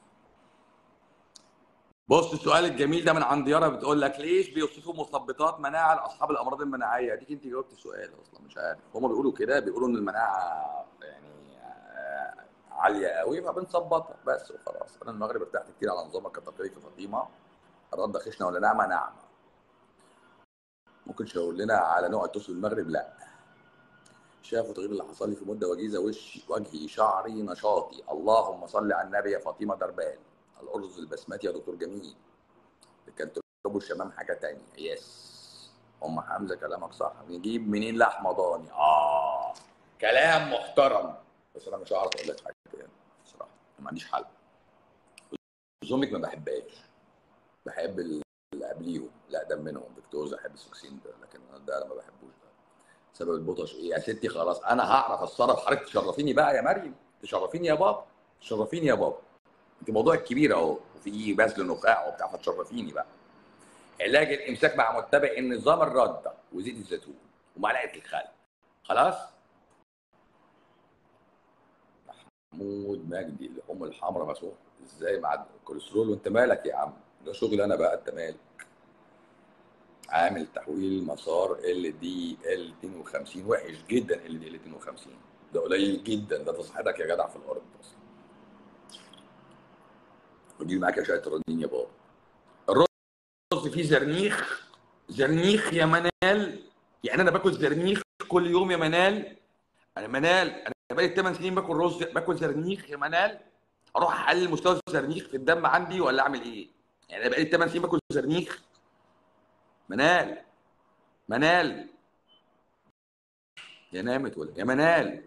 Speaker 1: بص السؤال الجميل ده من عند يارا بتقول لك ليش بيوصفوا مثبطات مناعه لاصحاب الامراض المناعيه ديك انت جاوبت السؤال اصلا مش عارف هم بيقولوا كده بيقولوا ان المناعه يعني آه، عاليه قوي فبنثبطها بس وخلاص انا المغرب ارتحت كتير على نظامك التقليدي في فاطمه الرد خشنه ولا ناعمه ناعمه ممكن تشاور لنا على نوع التوست في المغرب لا شافوا التغيير اللي حصل لي في مده وجيزه وشي وجهي شعري نشاطي اللهم صل على النبي يا فاطمه دربان الارز البسمتي يا دكتور جميل كان تربو الشمام حاجه تانية يس ام حمزه كلامك صح نجيب منين لحمه ضاني اه كلام محترم بس انا مش هعرف اقول لك حاجه تاني بصراحه ما عنديش حل زومك ما بحبهاش بحب اللي قبليهم لا ده منهم فيكتوزا احب السكسين ده لكن ده انا ما بحبوش ده سبب البطش ايه يا ستي خلاص انا هعرف اتصرف حضرتك تشرفيني بقى يا مريم تشرفيني يا بابا تشرفيني يا بابا انت موضوعك كبير اهو وفي بذل نخاع وبتاع فتشرفيني بقى علاج الامساك مع متبع النظام الرده وزيت الزيتون ومعلقه الخل خلاص محمود مجدي اللحوم الحمراء مسموح ازاي مع الكوليسترول وانت مالك يا عم ده شغل انا بقى انت مالك عامل تحويل مسار ال دي ال 52 وحش جدا ال دي ال 52 ده قليل جدا ده تصحيحك يا جدع في الارض اصلا ودي معاك يا شويه الرنين يا بابا الرز فيه زرنيخ زرنيخ يا منال يعني انا باكل زرنيخ كل يوم يا منال انا منال انا بقالي 8 سنين باكل رز باكل زرنيخ يا منال اروح احلل مستوى الزرنيخ في الدم عندي ولا اعمل ايه؟ يعني انا بقالي 8 سنين باكل زرنيخ منال منال يا نامت ولا يا منال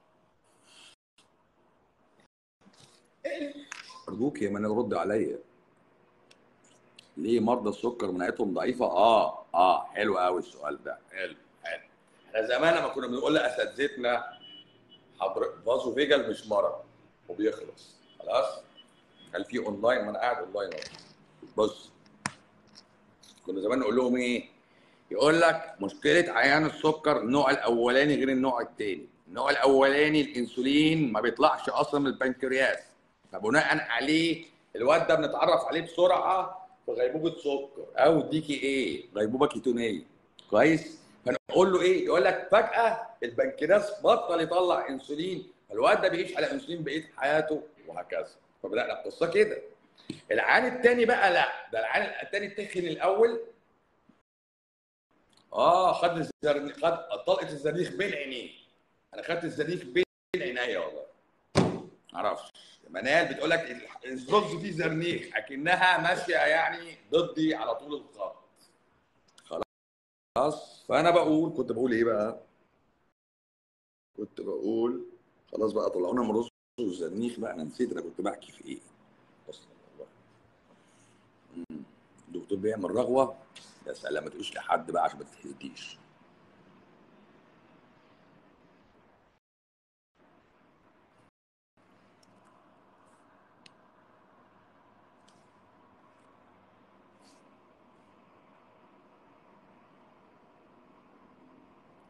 Speaker 1: ارجوك يا منال رد عليا ليه مرضى السكر مناعتهم ضعيفه اه اه حلو قوي السؤال ده حلو حلو احنا زمان لما كنا بنقول لاساتذتنا حضرتك فازو فيجل مش مرض وبيخلص خلاص هل في اونلاين ما انا قاعد اونلاين اهو بص كنا زمان نقول لهم ايه يقول لك مشكله عيان السكر النوع الاولاني غير النوع الثاني النوع الاولاني الانسولين ما بيطلعش اصلا من البنكرياس فبناء عليه الواد ده بنتعرف عليه بسرعه في غيبوبه سكر او ديكي ايه غيبوبه كيتونيه كويس فنقول له ايه يقول لك فجاه البنكرياس بطل يطلع انسولين الواد ده بيعيش على انسولين بقيه حياته وهكذا فبدانا القصه كده العيان التاني بقى لا ده العيان التاني تخن الاول اه خد الزرنيخ خد طلقه الزرنيخ بين عينيه انا خدت الزرنيخ بين عينيا والله معرفش منال بتقول لك الرز فيه زرنيخ اكنها ماشيه يعني ضدي على طول الخط خلاص فانا بقول كنت بقول ايه بقى كنت بقول خلاص بقى طلعونا من الرز والزرنيخ بقى انا نسيت انا كنت بحكي في ايه اصلا والله مم. الدكتور بيعمل رغوه يا سلام ما تقولش لحد بقى عشان ما تتحرجيش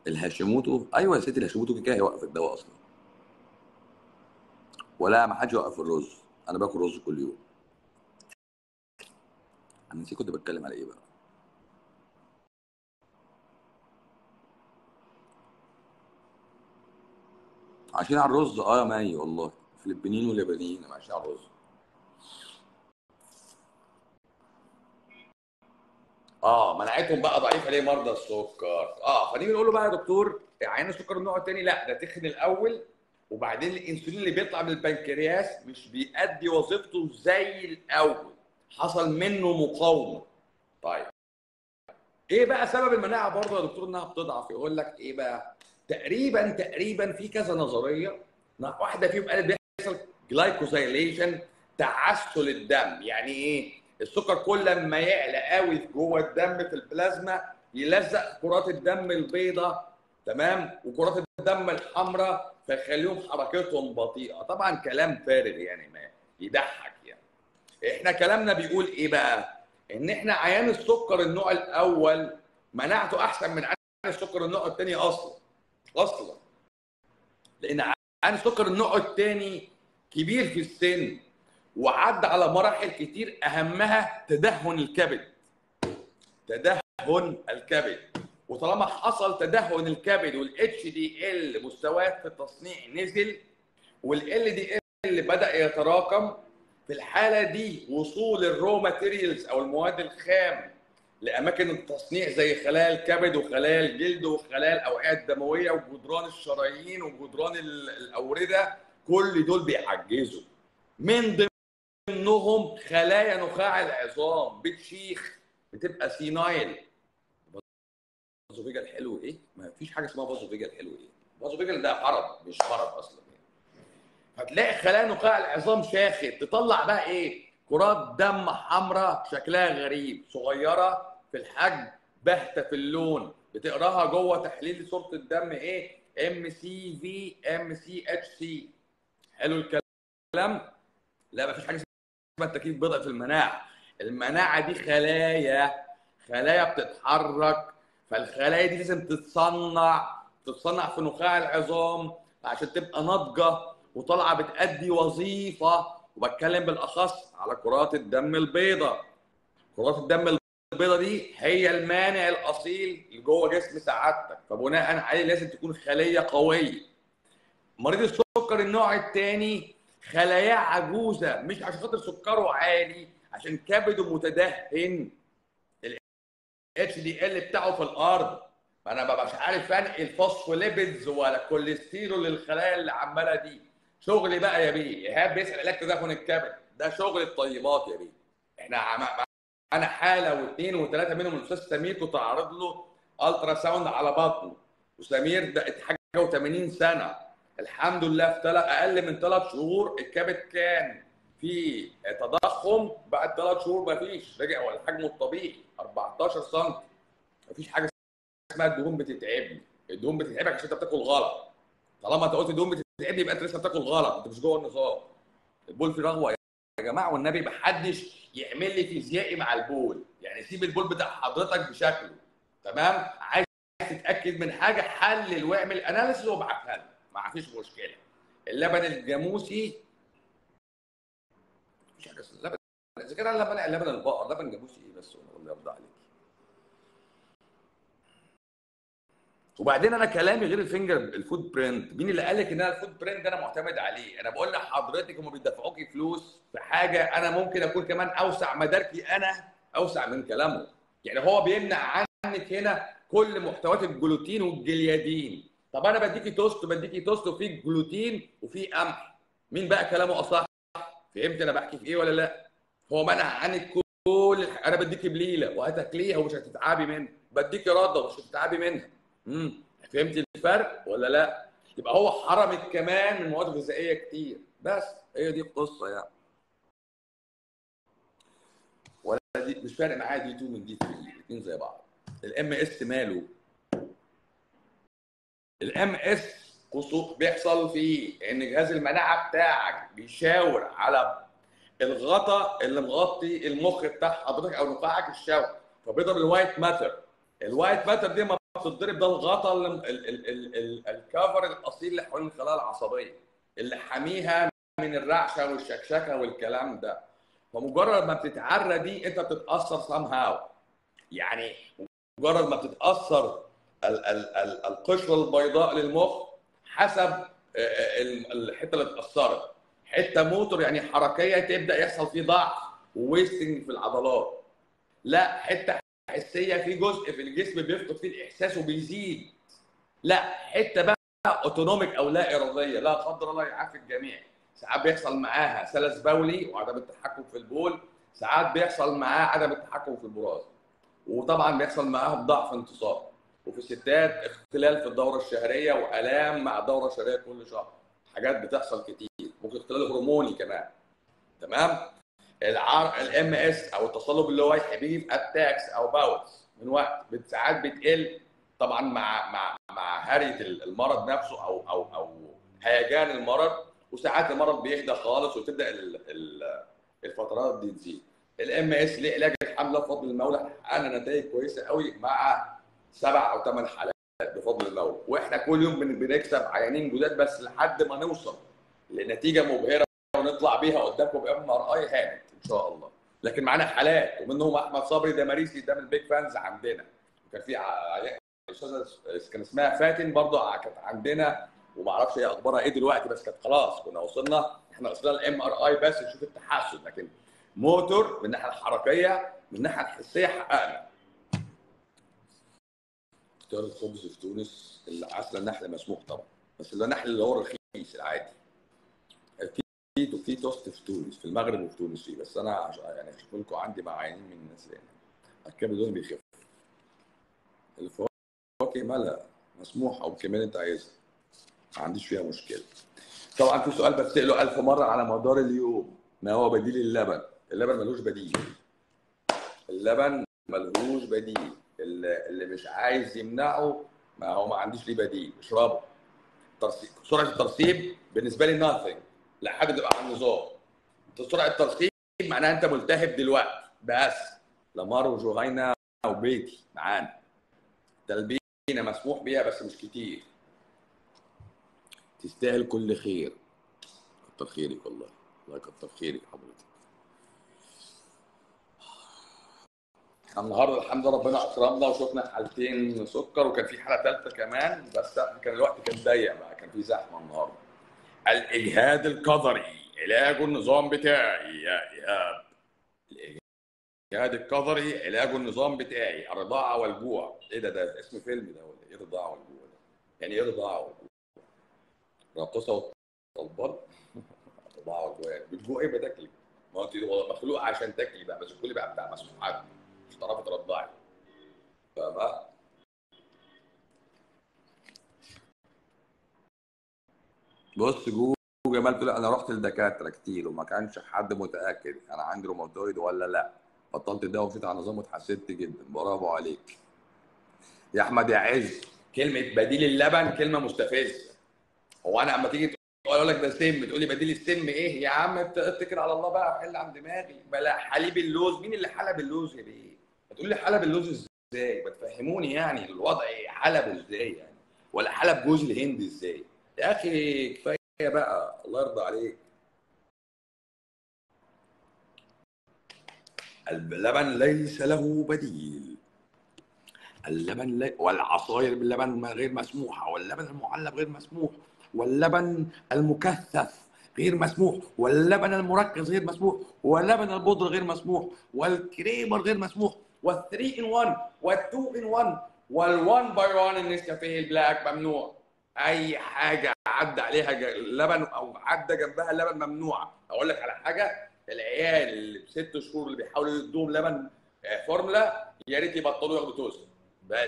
Speaker 1: الهاشيموتو ايوه يا ستي الهاشيموتو كده هيوقف الدواء اصلا ولا ما حدش يوقف الرز انا باكل رز كل يوم انا نسيت كنت بتكلم على ايه بقى عايشين على الرز اه يا ماي والله فلبينيين واليابانيين عايشين على الرز اه مناعتهم بقى ضعيفه ليه مرضى السكر اه فنيجي نقول له بقى يا دكتور عيان السكر النوع الثاني لا ده تخن الاول وبعدين الانسولين اللي بيطلع من البنكرياس مش بيأدي وظيفته زي الاول حصل منه مقاومه طيب ايه بقى سبب المناعه برضه يا دكتور انها بتضعف يقول لك ايه بقى تقريبا تقريبا في كذا نظريه واحده فيهم قالت بيحصل جلايكوزايليشن تعسل الدم يعني ايه السكر كل ما يعلى قوي جوه الدم في البلازما يلزق كرات الدم البيضاء تمام وكرات الدم الحمراء فيخليهم حركتهم بطيئه طبعا كلام فارغ يعني ما يضحك يعني احنا كلامنا بيقول ايه بقى ان احنا عيان السكر النوع الاول مناعته احسن من عيان السكر النوع الثاني اصلا اصلا لان عيان السكر النوع الثاني كبير في السن وعدى على مراحل كتير اهمها تدهن الكبد تدهن الكبد وطالما حصل تدهن الكبد والاتش دي ال مستواه في التصنيع نزل والال دي ال بدا يتراكم في الحاله دي وصول الرو ماتيريالز او المواد الخام لاماكن التصنيع زي خلايا الكبد وخلايا الجلد وخلايا الاوعيه الدمويه وجدران الشرايين وجدران الاورده كل دول بيعجزوا من ضمنهم خلايا نخاع العظام بتشيخ بتبقى سينايل فازوفيجال حلو ايه؟ ما فيش حاجه اسمها فازوفيجال حلو ايه؟ فازوفيجال ده مرض مش مرض اصلا يعني. هتلاقي خلايا نخاع العظام شاخت تطلع بقى ايه؟ كرات دم حمراء شكلها غريب صغيره في الحجم باهته في اللون بتقراها جوه تحليل صوره الدم ايه؟ ام سي في ام سي اتش سي حلو الكلام؟ لا مفيش حاجه اسمها التكييف بضع في المناعه المناعه دي خلايا خلايا بتتحرك فالخلايا دي لازم تتصنع تتصنع في نخاع العظام عشان تبقى ناضجه وطالعه بتأدي وظيفه وبتكلم بالاخص على كرات الدم البيضاء كرات الدم البيضاء دي هي المانع الاصيل اللي جوه جسم سعادتك فبناء عليه لازم تكون خليه قويه مريض السكر النوع الثاني خلايا عجوزه مش عشان خاطر سكره عالي عشان كبده متدهن الاتش دي ال بتاعه في الارض فانا ما ببقاش عارف انقل فوسفوليبيدز ولا كوليسترول للخلايا اللي عماله دي شغلي بقى يا بيه ايهاب بيسال علاج تدهن الكبد ده شغل الطيبات يا بيه احنا عم... انا حاله واثنين وثلاثه منهم الاستاذ سمير كنت اعرض له الترا ساوند على بطنه وسمير ده حاجه و80 سنه الحمد لله في تل... اقل من ثلاث شهور الكبد كان في تضخم بعد ثلاث شهور ما فيش رجع ولا حجمه الطبيعي 14 سم مفيش حاجه اسمها الدهون بتتعبني الدهون بتتعبك عشان انت بتاكل غلط طالما انت قلت الدهون بتتعبني يبقى انت لسه بتاكل غلط انت مش جوه النظام البول في رغوه يا جماعه والنبي ما حدش يعمل لي فيزيائي مع البول يعني سيب البول بتاع حضرتك بشكله تمام عايز تتاكد من حاجه حلل واعمل اناليسيس وابعتها لنا ما فيش مشكله اللبن الجاموسي مفيش حاجه اسمها لبن اذا كان لبن لبن البقر لبن جاموسي ايه بس ولا يرضى عليك وبعدين انا كلامي غير الفينجر الفود برنت مين اللي قال لك ان انا الفود برنت ده انا معتمد عليه انا بقول لحضرتك هم بيدفعوكي فلوس في حاجه انا ممكن اكون كمان اوسع مداركي انا اوسع من كلامه يعني هو بيمنع عنك هنا كل محتويات الجلوتين والجليادين طب انا بديكي توست بديكي توست وفيه جلوتين وفيه قمح مين بقى كلامه اصح فهمت انا بحكي في ايه ولا لا هو منع عنك كل الح... انا بديكي بليله وهتاكليها ومش هتتعبي منها بديكي رده ومش هتتعبي منها امم فهمتي الفرق ولا لا يبقى هو حرمك كمان من مواد غذائيه كتير بس هي دي القصه يعني ولا دي مش فارق معايا دي 2 من دي 3 الاثنين زي بعض الام اس ماله الام اس قصور بيحصل فيه ان جهاز المناعه بتاعك بيشاور على الغطاء اللي مغطي المخ بتاع حضرتك او نقاعك الشوكي فبيضرب الوايت ماتر الوايت ماتر دي ما بتتضرب ده الغطا الكفر الاصيل اللي حوالين الخلايا العصبيه اللي حاميها من الرعشه والشكشكه والكلام ده فمجرد ما بتتعرى دي انت بتتاثر سام هاو يعني مجرد ما بتتاثر ال- ال- ال- القشره البيضاء للمخ حسب آه، آه، الحته اللي اتاثرت حته موتور يعني حركيه تبدا يحصل فيه ضعف وويستنج في العضلات لا حته حسيه في جزء في الجسم بيفقد فيه الاحساس وبيزيد لا حته بقى اوتونوميك او لا اراديه لا قدر الله يعافي الجميع ساعات بيحصل معاها سلس بولي وعدم التحكم في البول ساعات بيحصل معاها عدم التحكم في البراز وطبعا بيحصل معاها ضعف انتصاب وفي الستات اختلال في الدوره الشهريه والام مع الدوره الشهريه كل شهر حاجات بتحصل كتير ممكن اختلال هرموني كمان تمام العار الام اس او التصلب اللويحي بيجي في اتاكس او باوتس من وقت بت- ساعات بتقل طبعا مع مع مع هريه المرض نفسه او او او هيجان المرض وساعات المرض بيهدى خالص وتبدا ال- ال- الفترات دي تزيد الام اس ليه علاج الحمله بفضل المولى حققنا نتائج كويسه قوي مع سبع او ثمان حالات بفضل المولى واحنا كل يوم بن- بنكسب عيانين جداد بس لحد ما نوصل لنتيجه مبهره ونطلع بيها قدامكم بام ار اي هانت ان شاء الله لكن معانا حالات ومنهم احمد صبري ده مريسي ده من البيج فانز عندنا وكان في ع- استاذه كان اسمها فاتن برضه كانت عندنا وما اعرفش هي اخبارها ايه دلوقتي بس كانت خلاص كنا وصلنا احنا وصلنا الام ار اي بس نشوف التحسن لكن موتور من الناحيه الحركيه من الناحيه الحسيه حققنا اختيار الخبز في تونس العسل النحل مسموح طبعا بس النحل اللي هو الرخيص العادي في في توست في تونس في المغرب وفي تونس فيه بس انا عش- يعني هشوف لكم عندي مع عيانين من الناس اللي هنا الكبد دول بيخف الفواكه مالها مسموحه وبكمية اللي انت عايزها ما عنديش فيها مشكله طبعا في سؤال بتساله ألف مره على مدار اليوم ما هو بديل اللبن اللبن ملوش بديل اللبن ملهوش بديل اللي اللي مش عايز يمنعه ما هو ما عنديش ليه بديل اشربه ترسيب سرعه الترسيب بالنسبه لي nothing لحد تبقى على النظام سرعه الترسيب معناها انت ملتهب دلوقتي بس لمار وجهينه وبيتي معانا تلبينه مسموح بيها بس مش كتير تستاهل كل خير كتر خيرك والله الله يكتر خيرك حضرتك النهارده الحمد لله ربنا اكرمنا وشفنا حالتين سكر وكان في حاله ثالثه كمان بس كان الوقت كان ضيق بقى كان في زحمه النهارده الاجهاد القدري علاج النظام بتاعي يا ايهاب الاجهاد القدري علاج النظام بتاعي الرضاعه والجوع ايه ده ده اسم فيلم ده ولا ايه الرضاعه والجوع ده يعني ايه رضاعه والجوع راقصه والطلبان رضاعه والجوع يعني بتجوعي بتاكلي ما انت مخلوقه عشان تاكلي بقى بس كلي بقى بتاع مسموحات مش هتعرفي ترضعي فاهمه بص جو جمال طلع انا رحت لدكاتره كتير وما كانش حد متاكد انا عندي روماتويد ولا لا بطلت الدواء ومشيت على نظام واتحسنت جدا برافو عليك يا احمد يا عز كلمه بديل اللبن كلمه مستفزه هو انا اما تيجي تقول اقول لك ده سم تقول لي بديل السم ايه يا عم ات- اتكل على الله بقى حل عن دماغي بلا حليب اللوز مين اللي حلب اللوز يا بيه هتقول لي حلب اللوز ازاي ما تفهموني يعني الوضع ايه حلبه ازاي يعني ولا حلب جوز الهند ازاي يا اخي كفايه بقى الله يرضى عليك اللبن ليس له بديل اللبن لي... والعصاير باللبن غير مسموحة واللبن المعلب غير مسموح واللبن المكثف غير مسموح واللبن المركز غير مسموح واللبن البودر غير مسموح والكريمر غير مسموح والثري ان 1 والتو ان 1 والوان باي 1 النسكافيه البلاك ممنوع اي حاجه عدى عليها ج- لبن او عدى جنبها لبن ممنوعه اقول لك على حاجه العيال اللي بست شهور اللي بيحاولوا يدوهم لبن آه، فورمولا يا ريت يبطلوا ياخدوا توست بس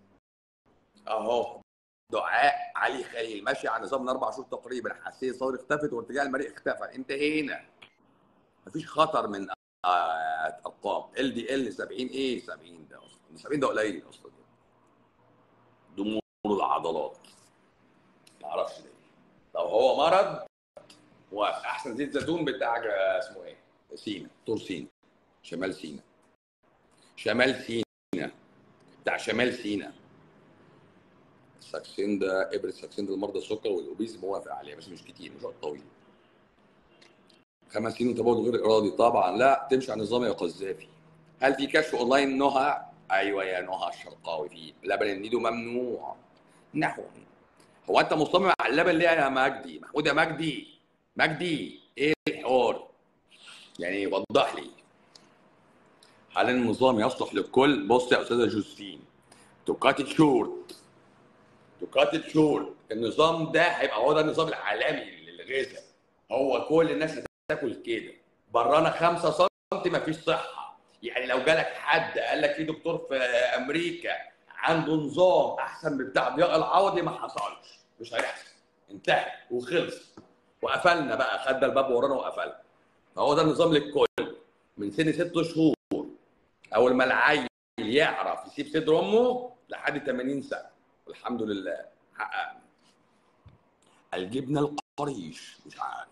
Speaker 1: اهو دعاء علي خليل ماشي على نظام من اربع شهور تقريبا حساسيه صدر اختفت وارتجاع المريء اختفى انتهينا مفيش خطر من آه، ارقام ال دي ال 70 ايه 70 ده اصلا 70 ده قليل اصلا ضمور العضلات ما اعرفش ده إيه. لو هو مرض موافق احسن زيت زيتون بتاع ج- اسمه ايه سينا طور سينا شمال سينا شمال سينا بتاع شمال سينا الساكسين ده ابره الساكسين ده لمرضى السكر والاوبيز موافق عليها بس مش كتير مش وقت طويل خمس سنين تباعد غير ارادي طبعا لا تمشي على النظام يا قذافي هل في كشف اونلاين نهى ايوه يا نهى الشرقاوي في لبن النيدو ممنوع نحو هو انت مصمم على اللبن ليه يا مجدي محمود يا مجدي مجدي ايه الحوار يعني وضح لي هل النظام يصلح للكل بص يا استاذه جوزفين تو كات شورت تو كات شورت النظام ده هيبقى هو ده النظام العالمي للغذاء هو كل الناس هتاكل كده برانا 5 سم مفيش صحه يعني لو جالك حد قال لك في دكتور في امريكا عنده نظام احسن من بتاع ضياء العوضي ما حصلش مش هيحصل انتهى وخلص وقفلنا بقى خدنا الباب ورانا وقفلنا فهو ده النظام للكل من سن ست شهور اول ما العيل يعرف يسيب صدر امه لحد 80 سنه والحمد لله حققنا الجبنه القريش مش عارف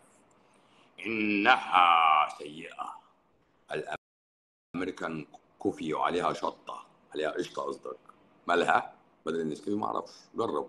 Speaker 1: انها سيئه الامريكان كوفي وعليها شطه عليها قشطه قصدك مالها بدل النسكافيه ما اعرفش جرب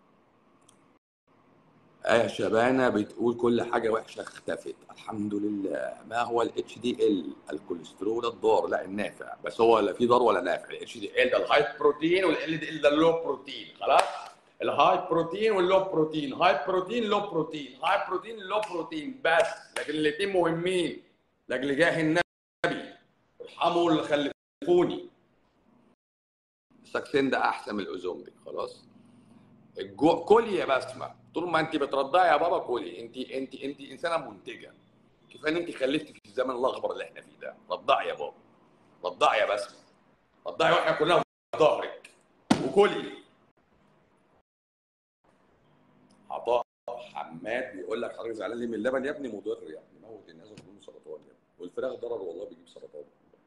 Speaker 1: آية شبانة بتقول كل حاجة وحشة اختفت الحمد لله ما هو الاتش دي ال الكوليسترول الضار لا النافع بس هو لا في ضار ولا نافع الاتش دي ال ده الهاي بروتين والال دي ال ده اللو بروتين خلاص الهاي بروتين واللو بروتين هاي بروتين لو بروتين هاي بروتين لو بروتين بس لكن الاثنين مهمين لاجل جاه النبي ارحموا اللي خلفوني الساكسين ده احسن من الاوزومبي خلاص الجوع كلي يا بسمه طول ما انت بترضعي يا بابا كلي انت انت انت انسانه منتجه كفايه ان انت خلفتي في الزمن الاخضر اللي احنا فيه ده رضعي يا بابا رضعي يا بسمه رضعي واحنا كلنا في ظهرك وكلي عطاء حماد بيقول لك حضرتك زعلان ليه من اللبن يا ابني مضر يا ابني موت الناس وبيجيبوا سرطان يا ابني والفراخ ضرر والله بيجيب سرطان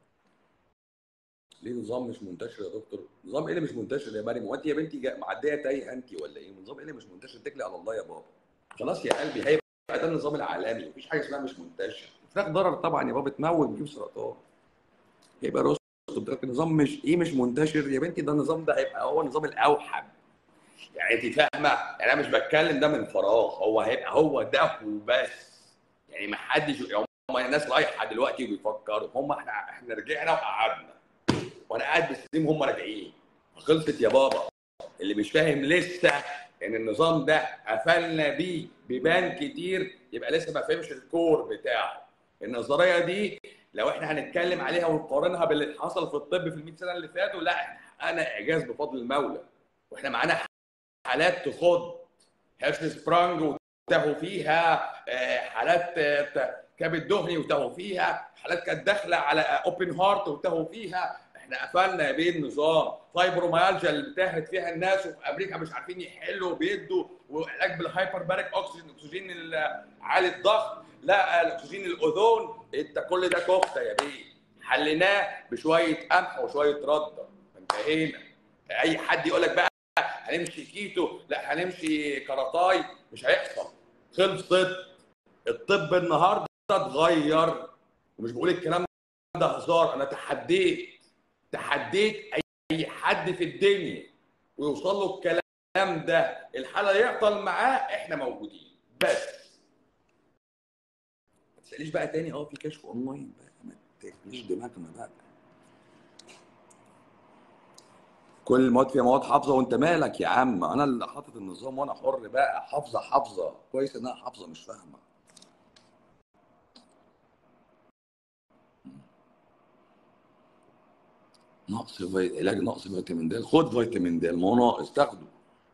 Speaker 1: ليه نظام مش منتشر يا دكتور؟ نظام ايه اللي مش منتشر يا مريم؟ هو انت يا بنتي جا- معديه تايه انت ولا ايه؟ نظام ايه اللي مش منتشر؟ اتكلي على الله يا بابا. خلاص يا قلبي هيبقى ده النظام العالمي مفيش حاجه اسمها مش منتشر. الفراخ ضرر طبعا يا بابا تموت بتجيب سرطان. هيبقى رز النظام مش ايه مش منتشر يا بنتي ده النظام ده هيبقى هو النظام الاوحد. يعني انت فاهمه؟ يعني انا مش بتكلم ده من فراغ هو هيبقى هو ده وبس. يعني ما حدش هم الناس رايحه دلوقتي وبيفكروا هم احنا احنا رجعنا وقعدنا. وانا قاعد بستريم هم راجعين خلصت يا بابا اللي مش فاهم لسه ان النظام ده قفلنا بيه بيبان كتير يبقى لسه ما فهمش الكور بتاعه النظريه دي لو احنا هنتكلم عليها ونقارنها باللي حصل في الطب في ال 100 سنه اللي فاتوا لا احنا حققنا اعجاز بفضل المولى واحنا معانا حالات تخض هيرش سبرانج وتاهوا فيها آه، حالات آه، كبد دهني وتاهوا فيها حالات كانت داخله على اوبن هارت وتاهوا فيها احنا قفلنا بيه النظام فايبروميالجيا اللي بتاهت فيها الناس وفي امريكا مش عارفين يحلوا بيدوا وعلاج بالهايبر باريك اوكسجين اكسجين ال- عالي الضغط لا الاكسجين الاوزون انت كل ده كفته يا بيه حليناه بشويه قمح وشويه رده انتهينا اي حد يقول لك بقى هنمشي كيتو لا هنمشي كاراتاي مش هيحصل خلصت الطب النهارده اتغير ومش بقول الكلام ده هزار انا تحديت تحديت اي حد في الدنيا ويوصل له الكلام ده الحاله يعطل معاه احنا موجودين بس ما تساليش بقى تاني اه في كشف اونلاين بقى ما تاكليش دماغنا بقى كل المواد فيها مواد حافظه وانت مالك يا عم انا اللي حاطط النظام وانا حر بقى حافظه حافظه كويس انها حافظه مش فاهمه نقص في... علاج نقص فيتامين د خد فيتامين د ما هو ناقص تاخده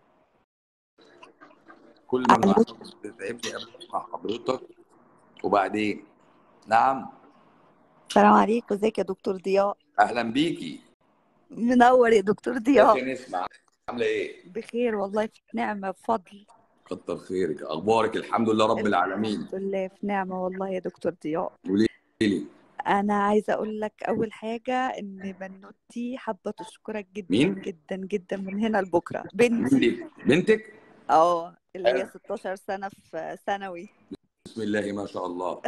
Speaker 1: كل ما
Speaker 2: ألو.
Speaker 1: انا تعبني قبل مع حضرتك وبعدين نعم
Speaker 2: السلام عليكم ازيك يا دكتور ضياء
Speaker 1: اهلا بيكي
Speaker 2: منور يا دكتور
Speaker 1: ازيك
Speaker 2: ضياء
Speaker 1: يا نسمة عامله ايه؟
Speaker 2: بخير والله في نعمة بفضل
Speaker 1: كتر خيرك اخبارك الحمد لله رب العالمين
Speaker 2: الحمد لله في نعمة والله يا دكتور ضياء
Speaker 1: قولي لي
Speaker 2: أنا عايزة أقول لك أول حاجة إن بنوتي حابة تشكرك جدا
Speaker 1: مين؟
Speaker 2: جدا جدا من هنا لبكرة
Speaker 1: مين
Speaker 2: بنتي
Speaker 1: دي؟ بنتك؟
Speaker 2: اه اللي هي
Speaker 1: أيوة.
Speaker 2: 16 سنة في ثانوي
Speaker 1: بسم الله ما شاء الله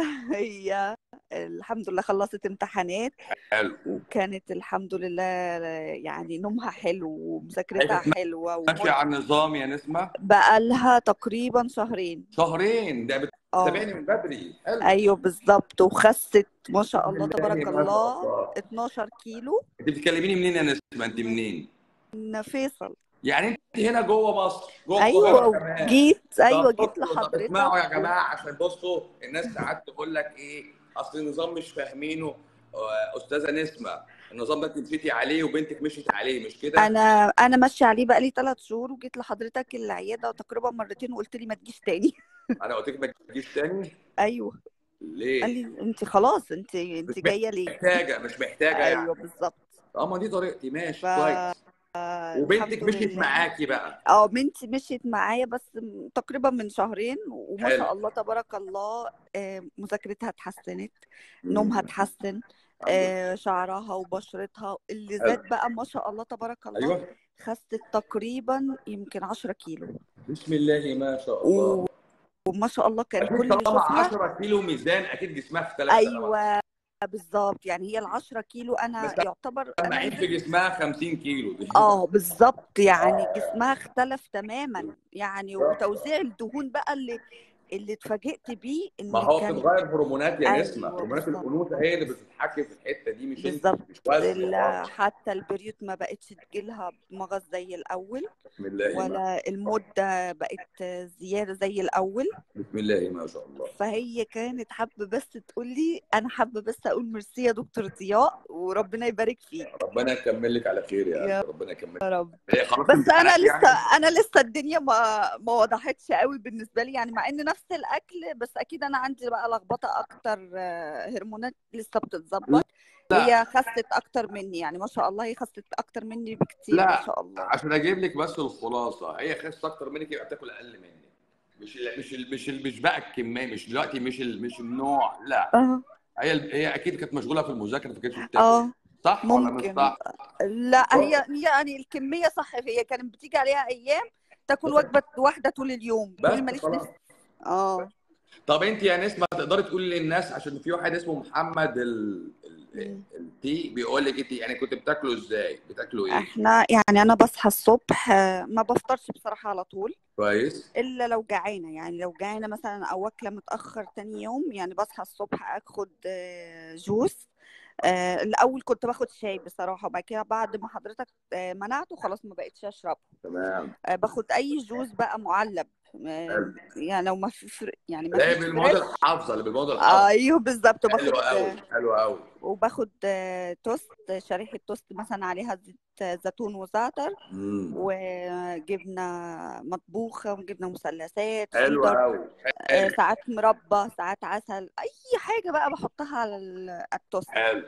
Speaker 2: هي الحمد لله خلصت امتحانات
Speaker 1: حلو
Speaker 2: وكانت الحمد لله يعني نومها حلو ومذاكرتها
Speaker 1: هي
Speaker 2: حلوة
Speaker 1: ماشيه
Speaker 2: ومد
Speaker 1: على النظام يا نسمه
Speaker 2: بقالها تقريبا شهرين
Speaker 1: شهرين ده
Speaker 2: اه
Speaker 1: بتتابعني من بدري حلو
Speaker 2: ايوه بالظبط وخست ما شاء الله
Speaker 1: بسم
Speaker 2: تبارك
Speaker 1: الله ما شاء
Speaker 2: الله
Speaker 1: الله
Speaker 2: 12 كيلو
Speaker 1: انت بتكلميني منين يا نسمه انت منين
Speaker 2: من فيصل
Speaker 1: يعني انت هنا جوه مصر جوه
Speaker 2: ايوه
Speaker 1: القاهره كمان
Speaker 2: جيت ايوه
Speaker 1: طب
Speaker 2: جيت
Speaker 1: بصوا طب اسمعوا يا
Speaker 2: لحضرتك
Speaker 1: جماعه عشان بصوا الناس ساعات تقول لك ايه اصل النظام مش فاهمينه آه، استاذه نسمه النظام ده انت مشيتي عليه وبنتك مشيت عليه مش كده؟
Speaker 2: انا انا ماشيه عليه بقالي ثلاث شهور وجيت لحضرتك العياده تقريبا مرتين وقلت لي ما تجيش تاني
Speaker 1: انا قلت لك ما تجيش تاني
Speaker 2: ايوه قال
Speaker 1: ليه؟
Speaker 2: لي انت خلاص انت انت
Speaker 1: مش
Speaker 2: جايه ليه
Speaker 1: محتاجه مش محتاجه يعني
Speaker 2: ايوه بالظبط
Speaker 1: اه ما دي طريقتي ماشي
Speaker 2: ف
Speaker 1: كويس وبنتك
Speaker 2: الحمد
Speaker 1: مشيت
Speaker 2: لله
Speaker 1: معاكي بقى
Speaker 2: اه بنتي مشيت معايا بس م- تقريبا من شهرين وما
Speaker 1: حلو
Speaker 2: شاء الله تبارك الله آه، مذاكرتها اتحسنت نومها
Speaker 1: مم.
Speaker 2: اتحسن
Speaker 1: الحمد لله
Speaker 2: آه، شعرها وبشرتها اللي زاد
Speaker 1: حلو
Speaker 2: بقى ما شاء الله تبارك الله
Speaker 1: ايوه
Speaker 2: خست تقريبا يمكن 10 كيلو
Speaker 1: بسم الله ما شاء
Speaker 2: و-
Speaker 1: الله
Speaker 2: وما شاء الله كان
Speaker 1: اكيد
Speaker 2: كل اللي
Speaker 1: طالما
Speaker 2: يشوفها
Speaker 1: 10 كيلو ميزان اكيد جسمها اختلف تماما
Speaker 2: ايوه بالظبط يعني هي ال 10 كيلو انا
Speaker 1: بس
Speaker 2: يعتبر انا
Speaker 1: سامعين في
Speaker 2: نزلت
Speaker 1: جسمها 50 كيلو دي
Speaker 2: اه بالظبط يعني جسمها اختلف تماما يعني وتوزيع الدهون بقى اللي اللي اتفاجئت بيه
Speaker 1: ما
Speaker 2: ان
Speaker 1: هو
Speaker 2: كان
Speaker 1: بتتغير هرمونات يا نسمه
Speaker 2: ايوه
Speaker 1: هرمونات
Speaker 2: بالظبط
Speaker 1: الانوثه هي اللي بتتحكم في الحته دي مش انت
Speaker 2: بالظبط
Speaker 1: مش وزن
Speaker 2: ال-
Speaker 1: خالص
Speaker 2: حتى البريود ما بقتش تجيلها بمغص زي الاول
Speaker 1: بسم الله ما
Speaker 2: ولا المدة بقت زيادة زي الاول
Speaker 1: بسم الله ما شاء الله
Speaker 2: فهي كانت حابة بس تقول لي انا حابة بس اقول ميرسي يا دكتور ضياء وربنا يبارك فيك
Speaker 1: ربنا يكمل لك على خير يا
Speaker 2: يا
Speaker 1: قلبي ربنا يكمل
Speaker 2: رب
Speaker 1: هي خلاص
Speaker 2: بس انا
Speaker 1: امتحانات
Speaker 2: لسه
Speaker 1: يعني
Speaker 2: انا لسه الدنيا ما ما وضحتش قوي بالنسبه لي يعني مع ان نفس الاكل بس اكيد انا عندي بقى لخبطه اكتر آه، هرمونات لسه بتتظبط
Speaker 1: لا
Speaker 2: هي خست اكتر مني يعني ما شاء الله هي خست اكتر مني بكتير ما
Speaker 1: لا
Speaker 2: شاء الله
Speaker 1: عشان اجيب لك بس الخلاصه هي خست اكتر منك يبقى بتاكل اقل منك مش ال مش ال مش ال مش بقى الكميه مش دلوقتي مش ال مش النوع لا
Speaker 2: اه
Speaker 1: هي ال- هي اكيد كانت مشغوله في المذاكره فكانتش بتاكل
Speaker 2: اه
Speaker 1: صح ولا مش
Speaker 2: ممكن
Speaker 1: صح؟
Speaker 2: لا هي يعني الكميه صح هي كانت بتيجي عليها ايام تاكل وجبه واحده طول اليوم تقولي
Speaker 1: بس
Speaker 2: ماليش
Speaker 1: خلاص
Speaker 2: نفس اه
Speaker 1: طب انت يا نسمه تقدري تقولي للناس عشان في واحد اسمه محمد ال... ال...
Speaker 2: مم.
Speaker 1: التي بيقول لك انت يعني كنت بتاكلوا ازاي؟ بتاكلوا ايه؟
Speaker 2: احنا يعني انا بصحى الصبح آه، ما بفطرش بصراحه على طول
Speaker 1: كويس؟
Speaker 2: الا لو جعانه يعني لو جعانه مثلا او واكله متاخر تاني يوم يعني بصحى الصبح اخد آه، جوس آه، الاول كنت باخد شاي بصراحه وبعد كده بعد ما حضرتك آه، منعته خلاص ما بقتش اشربه
Speaker 1: تمام
Speaker 2: آه، باخد اي جوس بقى معلب آه،
Speaker 1: حلو
Speaker 2: يعني لو ما في فر... يعني ما
Speaker 1: اللي هي
Speaker 2: فيش
Speaker 1: بالمواد
Speaker 2: فريش
Speaker 1: الحافظه اللي بالمواد الحافظه
Speaker 2: ايوه بالظبط
Speaker 1: حلو
Speaker 2: وباخد
Speaker 1: قوي
Speaker 2: آه،
Speaker 1: حلو قوي
Speaker 2: وباخد آه، توست شريحه توست مثلا عليها زيت زيتون وزعتر
Speaker 1: امم
Speaker 2: وجبنه مطبوخه وجبنه مثلثات
Speaker 1: حلو
Speaker 2: شيدر
Speaker 1: قوي
Speaker 2: آه،
Speaker 1: حلو
Speaker 2: ساعات مربى ساعات عسل اي حاجه بقى بحطها على ال- التوست
Speaker 1: حلو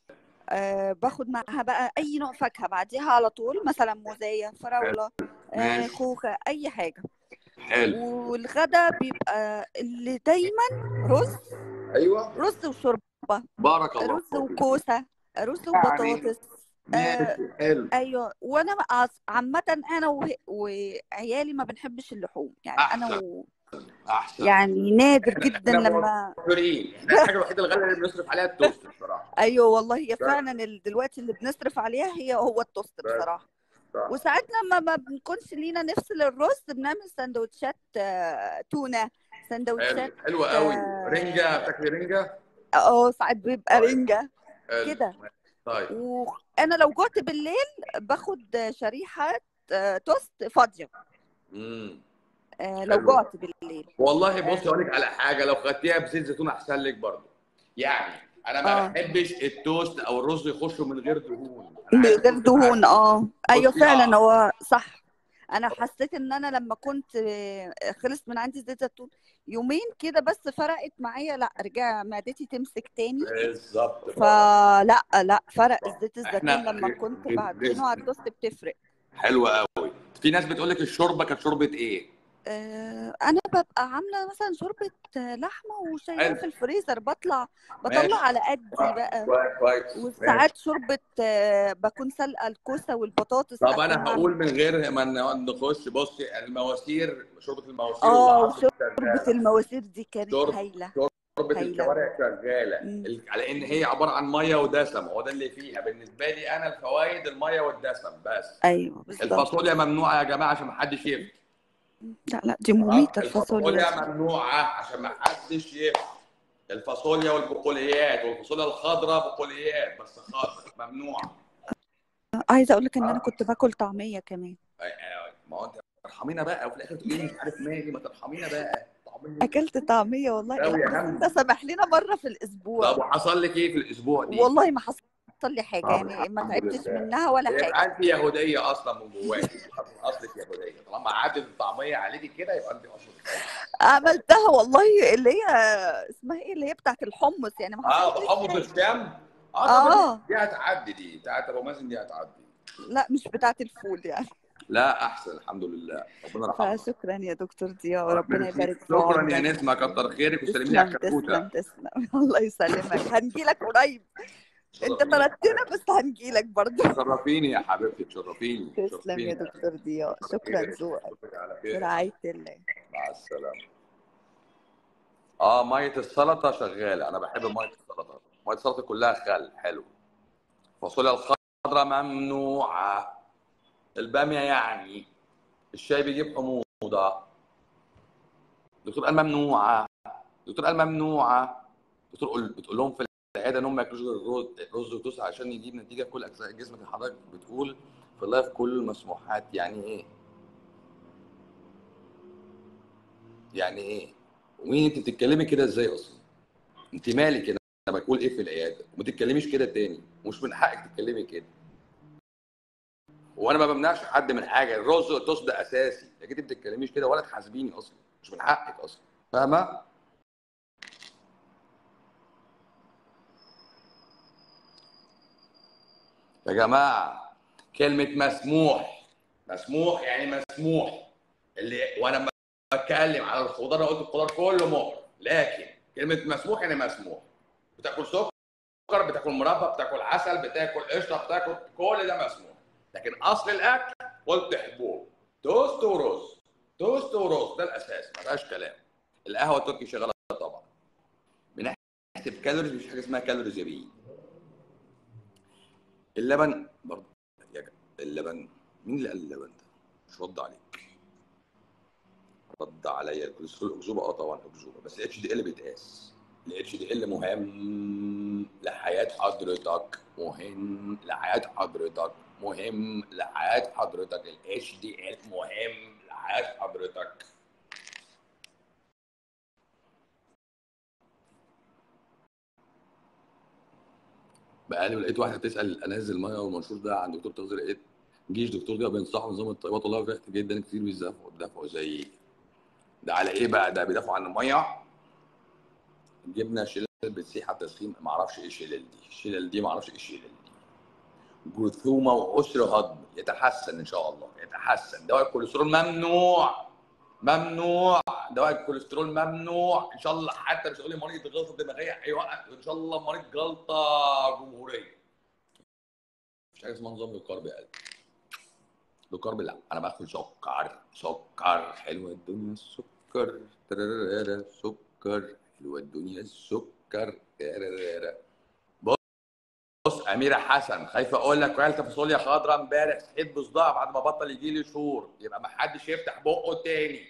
Speaker 2: أه باخد معاها بقى اي نوع فاكهه بعديها على طول مثلا موزايه فراوله أه
Speaker 1: ماشي
Speaker 2: خوخه اي حاجه
Speaker 1: حلو
Speaker 2: والغدا بيبقى اللي دايما رز
Speaker 1: ايوه
Speaker 2: رز وشوربه
Speaker 1: بارك الله
Speaker 2: رز
Speaker 1: فيك
Speaker 2: وكوسه رز
Speaker 1: يعني
Speaker 2: وبطاطس أه
Speaker 1: ماشي حلو
Speaker 2: ايوه وانا بقى عامه انا وه- وعيالي ما بنحبش اللحوم يعني انا
Speaker 1: احسن
Speaker 2: و...
Speaker 1: احسن
Speaker 2: يعني نادر
Speaker 1: احنا
Speaker 2: جدا
Speaker 1: احنا
Speaker 2: لما
Speaker 1: موفرين احنا الحاجه الوحيده الغاليه اللي بنصرف عليها التوست بصراحه
Speaker 2: ايوه والله هي
Speaker 1: بس
Speaker 2: فعلا ال- دلوقتي اللي بنصرف عليها هي هو التوست
Speaker 1: بس
Speaker 2: بصراحه
Speaker 1: صح
Speaker 2: وساعات لما ما بنكونش لينا نفس للرز بنعمل سندوتشات آه، تونة
Speaker 1: حلو
Speaker 2: سندوتشات
Speaker 1: حلو قوي
Speaker 2: اه
Speaker 1: رنجه بتاكلي رنجه
Speaker 2: آه، ساعات بيبقى
Speaker 1: طيب
Speaker 2: رنجة
Speaker 1: حلو
Speaker 2: كده
Speaker 1: طيب
Speaker 2: وانا لو جوعت بالليل باخد شريحة آه، توست فاضية
Speaker 1: امم
Speaker 2: آه، لو
Speaker 1: حلو
Speaker 2: جوعت بالليل
Speaker 1: والله بص
Speaker 2: اه
Speaker 1: اقول لك على حاجه لو خدتيها بزيت زيتون احسن لك برضه يعني انا ما
Speaker 2: آه،
Speaker 1: بحبش التوست او الرز يخشوا من غير دهون انا
Speaker 2: من
Speaker 1: عايز
Speaker 2: غير
Speaker 1: التوست
Speaker 2: دهون
Speaker 1: معايا
Speaker 2: اه ايوه
Speaker 1: بصي
Speaker 2: فعلا
Speaker 1: اه
Speaker 2: هو صح انا حسيت ان انا لما كنت آه، خلص من عندي زيت زيتون يومين كده بس فرقت معايا لا رجع معدتي تمسك تاني
Speaker 1: بالظبط برافو
Speaker 2: فلا لا فرق زيت الزيتون
Speaker 1: احنا
Speaker 2: لما
Speaker 1: غ-
Speaker 2: كنت
Speaker 1: غ-
Speaker 2: بعجنه على
Speaker 1: غ-
Speaker 2: التوست بتفرق
Speaker 1: حلو قوي في ناس بتقول لك الشوربه كانت شوربه ايه
Speaker 2: آه، انا ببقى عامله مثلا شوربه آه، لحمه وشايلاه
Speaker 1: حلو
Speaker 2: في الفريزر بطلع بطلع
Speaker 1: ماشي
Speaker 2: على قدي بقى
Speaker 1: كويس كويس ماشي
Speaker 2: وساعات شوربه آه، بكون سلقه الكوسه والبطاطس
Speaker 1: طب
Speaker 2: اكون
Speaker 1: انا
Speaker 2: عامله
Speaker 1: هقول من غير ما ن- نخش بصي المواسير شوربه المواسير
Speaker 2: اه
Speaker 1: والعظم
Speaker 2: وشوربه
Speaker 1: شغاله
Speaker 2: المواسير دي كانت
Speaker 1: شوربه
Speaker 2: هايله
Speaker 1: شوربه
Speaker 2: هايله
Speaker 1: الكوارع شغاله
Speaker 2: مم.
Speaker 1: ال- على ان هي عباره عن ميه ودسم هو ده اللي فيها بالنسبه لي انا الفوائد الميه والدسم بس
Speaker 2: ايوه بالظبط
Speaker 1: الفاصوليا ممنوعه يا جماعه عشان ما حدش يفتي
Speaker 2: لا لا دي
Speaker 1: خلاص
Speaker 2: مميته الفاصوليا
Speaker 1: الفاصوليا ممنوعه عشان ما حدش يفتي الفاصوليا والبقوليات والفاصوليا الخضراء بقوليات بس خضراء ممنوعه
Speaker 2: عايزه اقول لك ان انا
Speaker 1: اه
Speaker 2: كنت باكل طعميه كمان
Speaker 1: ما هو انت ترحمينا بقى وفي الاخر تقولي لي مش عارف مالي ما ترحمينا بقى طعمية
Speaker 2: اكلت طعميه والله
Speaker 1: قوي
Speaker 2: لا
Speaker 1: يا
Speaker 2: بس
Speaker 1: هم
Speaker 2: انت سامح لنا مره في
Speaker 1: طب
Speaker 2: الاسبوع
Speaker 1: وحصل لك ايه في الاسبوع دي؟
Speaker 2: والله ما حصل لي حاجه
Speaker 1: طب
Speaker 2: يعني ما
Speaker 1: الحمد
Speaker 2: تعبتش
Speaker 1: لله
Speaker 2: منها ولا
Speaker 1: يبقى
Speaker 2: حاجه
Speaker 1: انت يهوديه اصلا من جواك اصلك يهوديه طالما عدت الطعميه عليكي كده يبقى انت اصلك
Speaker 2: عملتها والله اللي هي اسمها ايه اللي هي بتاعت الحمص يعني ما
Speaker 1: اه
Speaker 2: حصلتليش
Speaker 1: بحمص
Speaker 2: حاجه
Speaker 1: الشام اه طب
Speaker 2: اه
Speaker 1: دي هتعدي دي بتاعت ابو مازن دي هتعدي
Speaker 2: لا مش بتاعت الفول يعني
Speaker 1: لا احسن الحمد لله ربنا يرحمها
Speaker 2: فشكرا يا دكتور ضياء وربنا
Speaker 1: ميرسي
Speaker 2: يبارك في
Speaker 1: شكرا يا
Speaker 2: عمرك
Speaker 1: نسمه كتر خيرك وسلمي لي على
Speaker 2: تسلم
Speaker 1: الكتكوته
Speaker 2: تسلم تسلم الله يسلمك هنجيلك قريب انت
Speaker 1: تشرفيني يا
Speaker 2: طردتنا
Speaker 1: حبيبتي
Speaker 2: بس هنجيلك برضه
Speaker 1: تشرفيني يا حبيبتي تشرفيني
Speaker 2: تسلم
Speaker 1: تشرفيني
Speaker 2: يا دكتور ضياء
Speaker 1: كتر
Speaker 2: شكرا
Speaker 1: خيرك
Speaker 2: ذوقك
Speaker 1: اشوفك على خير يا
Speaker 2: برعاية
Speaker 1: حبيبتي
Speaker 2: الله
Speaker 1: مع السلامه اه ميه السلطه شغاله انا بحب ميه السلطه ميه السلطه كلها خل حلو فاصوليا الخضراء ممنوعه الباميه يعني الشاي بيجيب حموضه الدكتور قال ممنوعه الدكتور قال ممنوعه الدكتور قول بتقول لهم في العياده ان هم ما ياكلوش غير الرز رز وتوست عشان يجيب نتيجه في كل اجزاء جسمك حضرتك بتقول في اللايف كل المسموحات يعني ايه؟ يعني ايه؟ ومين انت بتتكلمي كده ازاي اصلا؟ انت مالك كده انا بقول ايه في العياده؟ وما تتكلميش كده تاني مش من حقك تتكلمي كده وانا ما بمنعش حد من حاجه الرز والتوست ده اساسي لكن انت ما بتتكلميش كده ولا تحاسبيني اصلا مش من حقك اصلا فاهمه؟ يا جماعه كلمه مسموح مسموح يعني مسموح اللي وانا بتكلم على الخضار أنا قلت الخضار كله مؤمن لكن كلمه مسموح يعني مسموح بتاكل سكر بتاكل مربى بتاكل عسل بتاكل قشطه بتاكل كل ده مسموح لكن اصل الاكل قلت حبوب توست ورز توست ورز ده الاساس ما فيهاش كلام القهوه التركي شغاله طبعا من ناحيه الكالوريز مفيش حاجه اسمها كالوريز يا بيه اللبن برضه يا جماعة، اللبن مين اللي قال اللبن ده؟ مش رد عليك رد عليا الكوليسترول اكذوبه اه طبعا اكذوبه بس الاتش دي ال بيتقاس الاتش دي ال مهم لحياه حضرتك مهم لحياه حضرتك مهم لحياه حضرتك الاتش دي ال مهم لحياه حضرتك بقالي لقيت واحده بتسال انزل ميه والمنشور ده عند دكتور تغذيه لقيت جيش دكتور ده بينصحوا نظام الطيبات والله فرحت جدا كتير بيزافوا بيدافعوا زي ده على ايه بقى ده بيدافعوا عن الميه جبنا شلال بتسيح على التسخين ما اعرفش ايه الشلال دي الشلال دي ما اعرفش ايه الشلال دي جرثومه وعسر هضم يتحسن ان شاء الله يتحسن دواء الكوليسترول ممنوع ممنوع دواء الكوليسترول ممنوع ان شاء الله حتى مش هقول لي مريض جلطه دماغيه هيوقف ان شاء الله مريض جلطه جمهوريه مش حاجه اسمها نظام بالكارب يا قلبي بالكارب لا انا باخد سكر سكر حلوه الدنيا السكر ترارارا سكر حلوه الدنيا السكر ترارارا بص اميره حسن خايفه اقول لك كلت فاصوليا خضراء امبارح صحيت بصداع بعد ما بطل يجي لي شهور يبقى ما حدش يفتح بقه تاني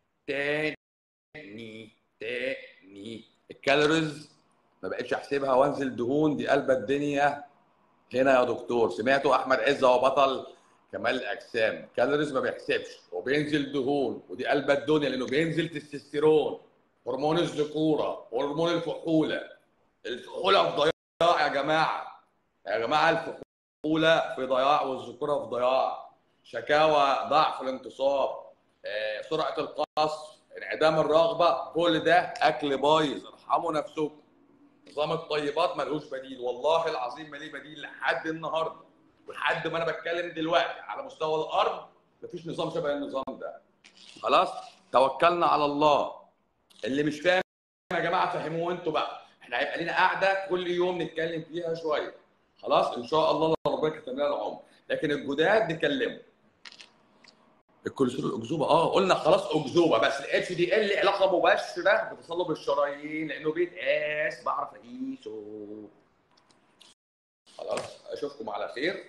Speaker 1: تاني تاني الكالوريز ما بقتش احسبها وانزل دهون دي قلب الدنيا هنا يا دكتور سمعتوا احمد عز هو بطل كمال الاجسام كالوريز ما بيحسبش وبينزل دهون ودي قلب الدنيا لانه بينزل تستوستيرون هرمون الذكوره هرمون الفحوله الفحوله في ضياع يا جماعه يا جماعه الفحوله في ضياع والذكوره في ضياع شكاوى ضعف الانتصاب آه، سرعه القصف انعدام الرغبه كل ده اكل بايظ ارحموا نفسكم نظام الطيبات ملهوش بديل والله العظيم ما ليه بديل لحد النهارده ولحد ما انا بتكلم دلوقتي على مستوى الارض مفيش نظام شبه النظام ده خلاص توكلنا على الله اللي مش فاهم يا جماعه فهموه انتوا بقى احنا هيبقى لنا قاعده كل يوم نتكلم فيها شويه خلاص ان شاء الله لو ربنا كتب لنا العمر لكن الجداد نكلمه الكوليسترول الاكذوبه اه قلنا خلاص اكذوبه بس الاتش دي ال علاقه مباشره بتصلب الشرايين لانه بيتقاس بعرف اقيسه خلاص اشوفكم على خير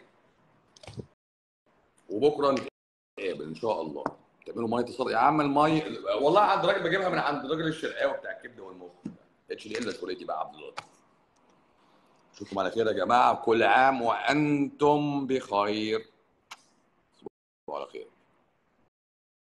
Speaker 1: وبكره نتقابل ان شاء الله تعملوا ميه تصل يا عم المي والله عند راجل بجيبها من عند الراجل الشرقاوي بتاع الكبده والمخ اتش دي ال مسؤوليتي بقى عبد الله اشوفكم على خير يا جماعه كل عام وانتم بخير تصبحوا على خير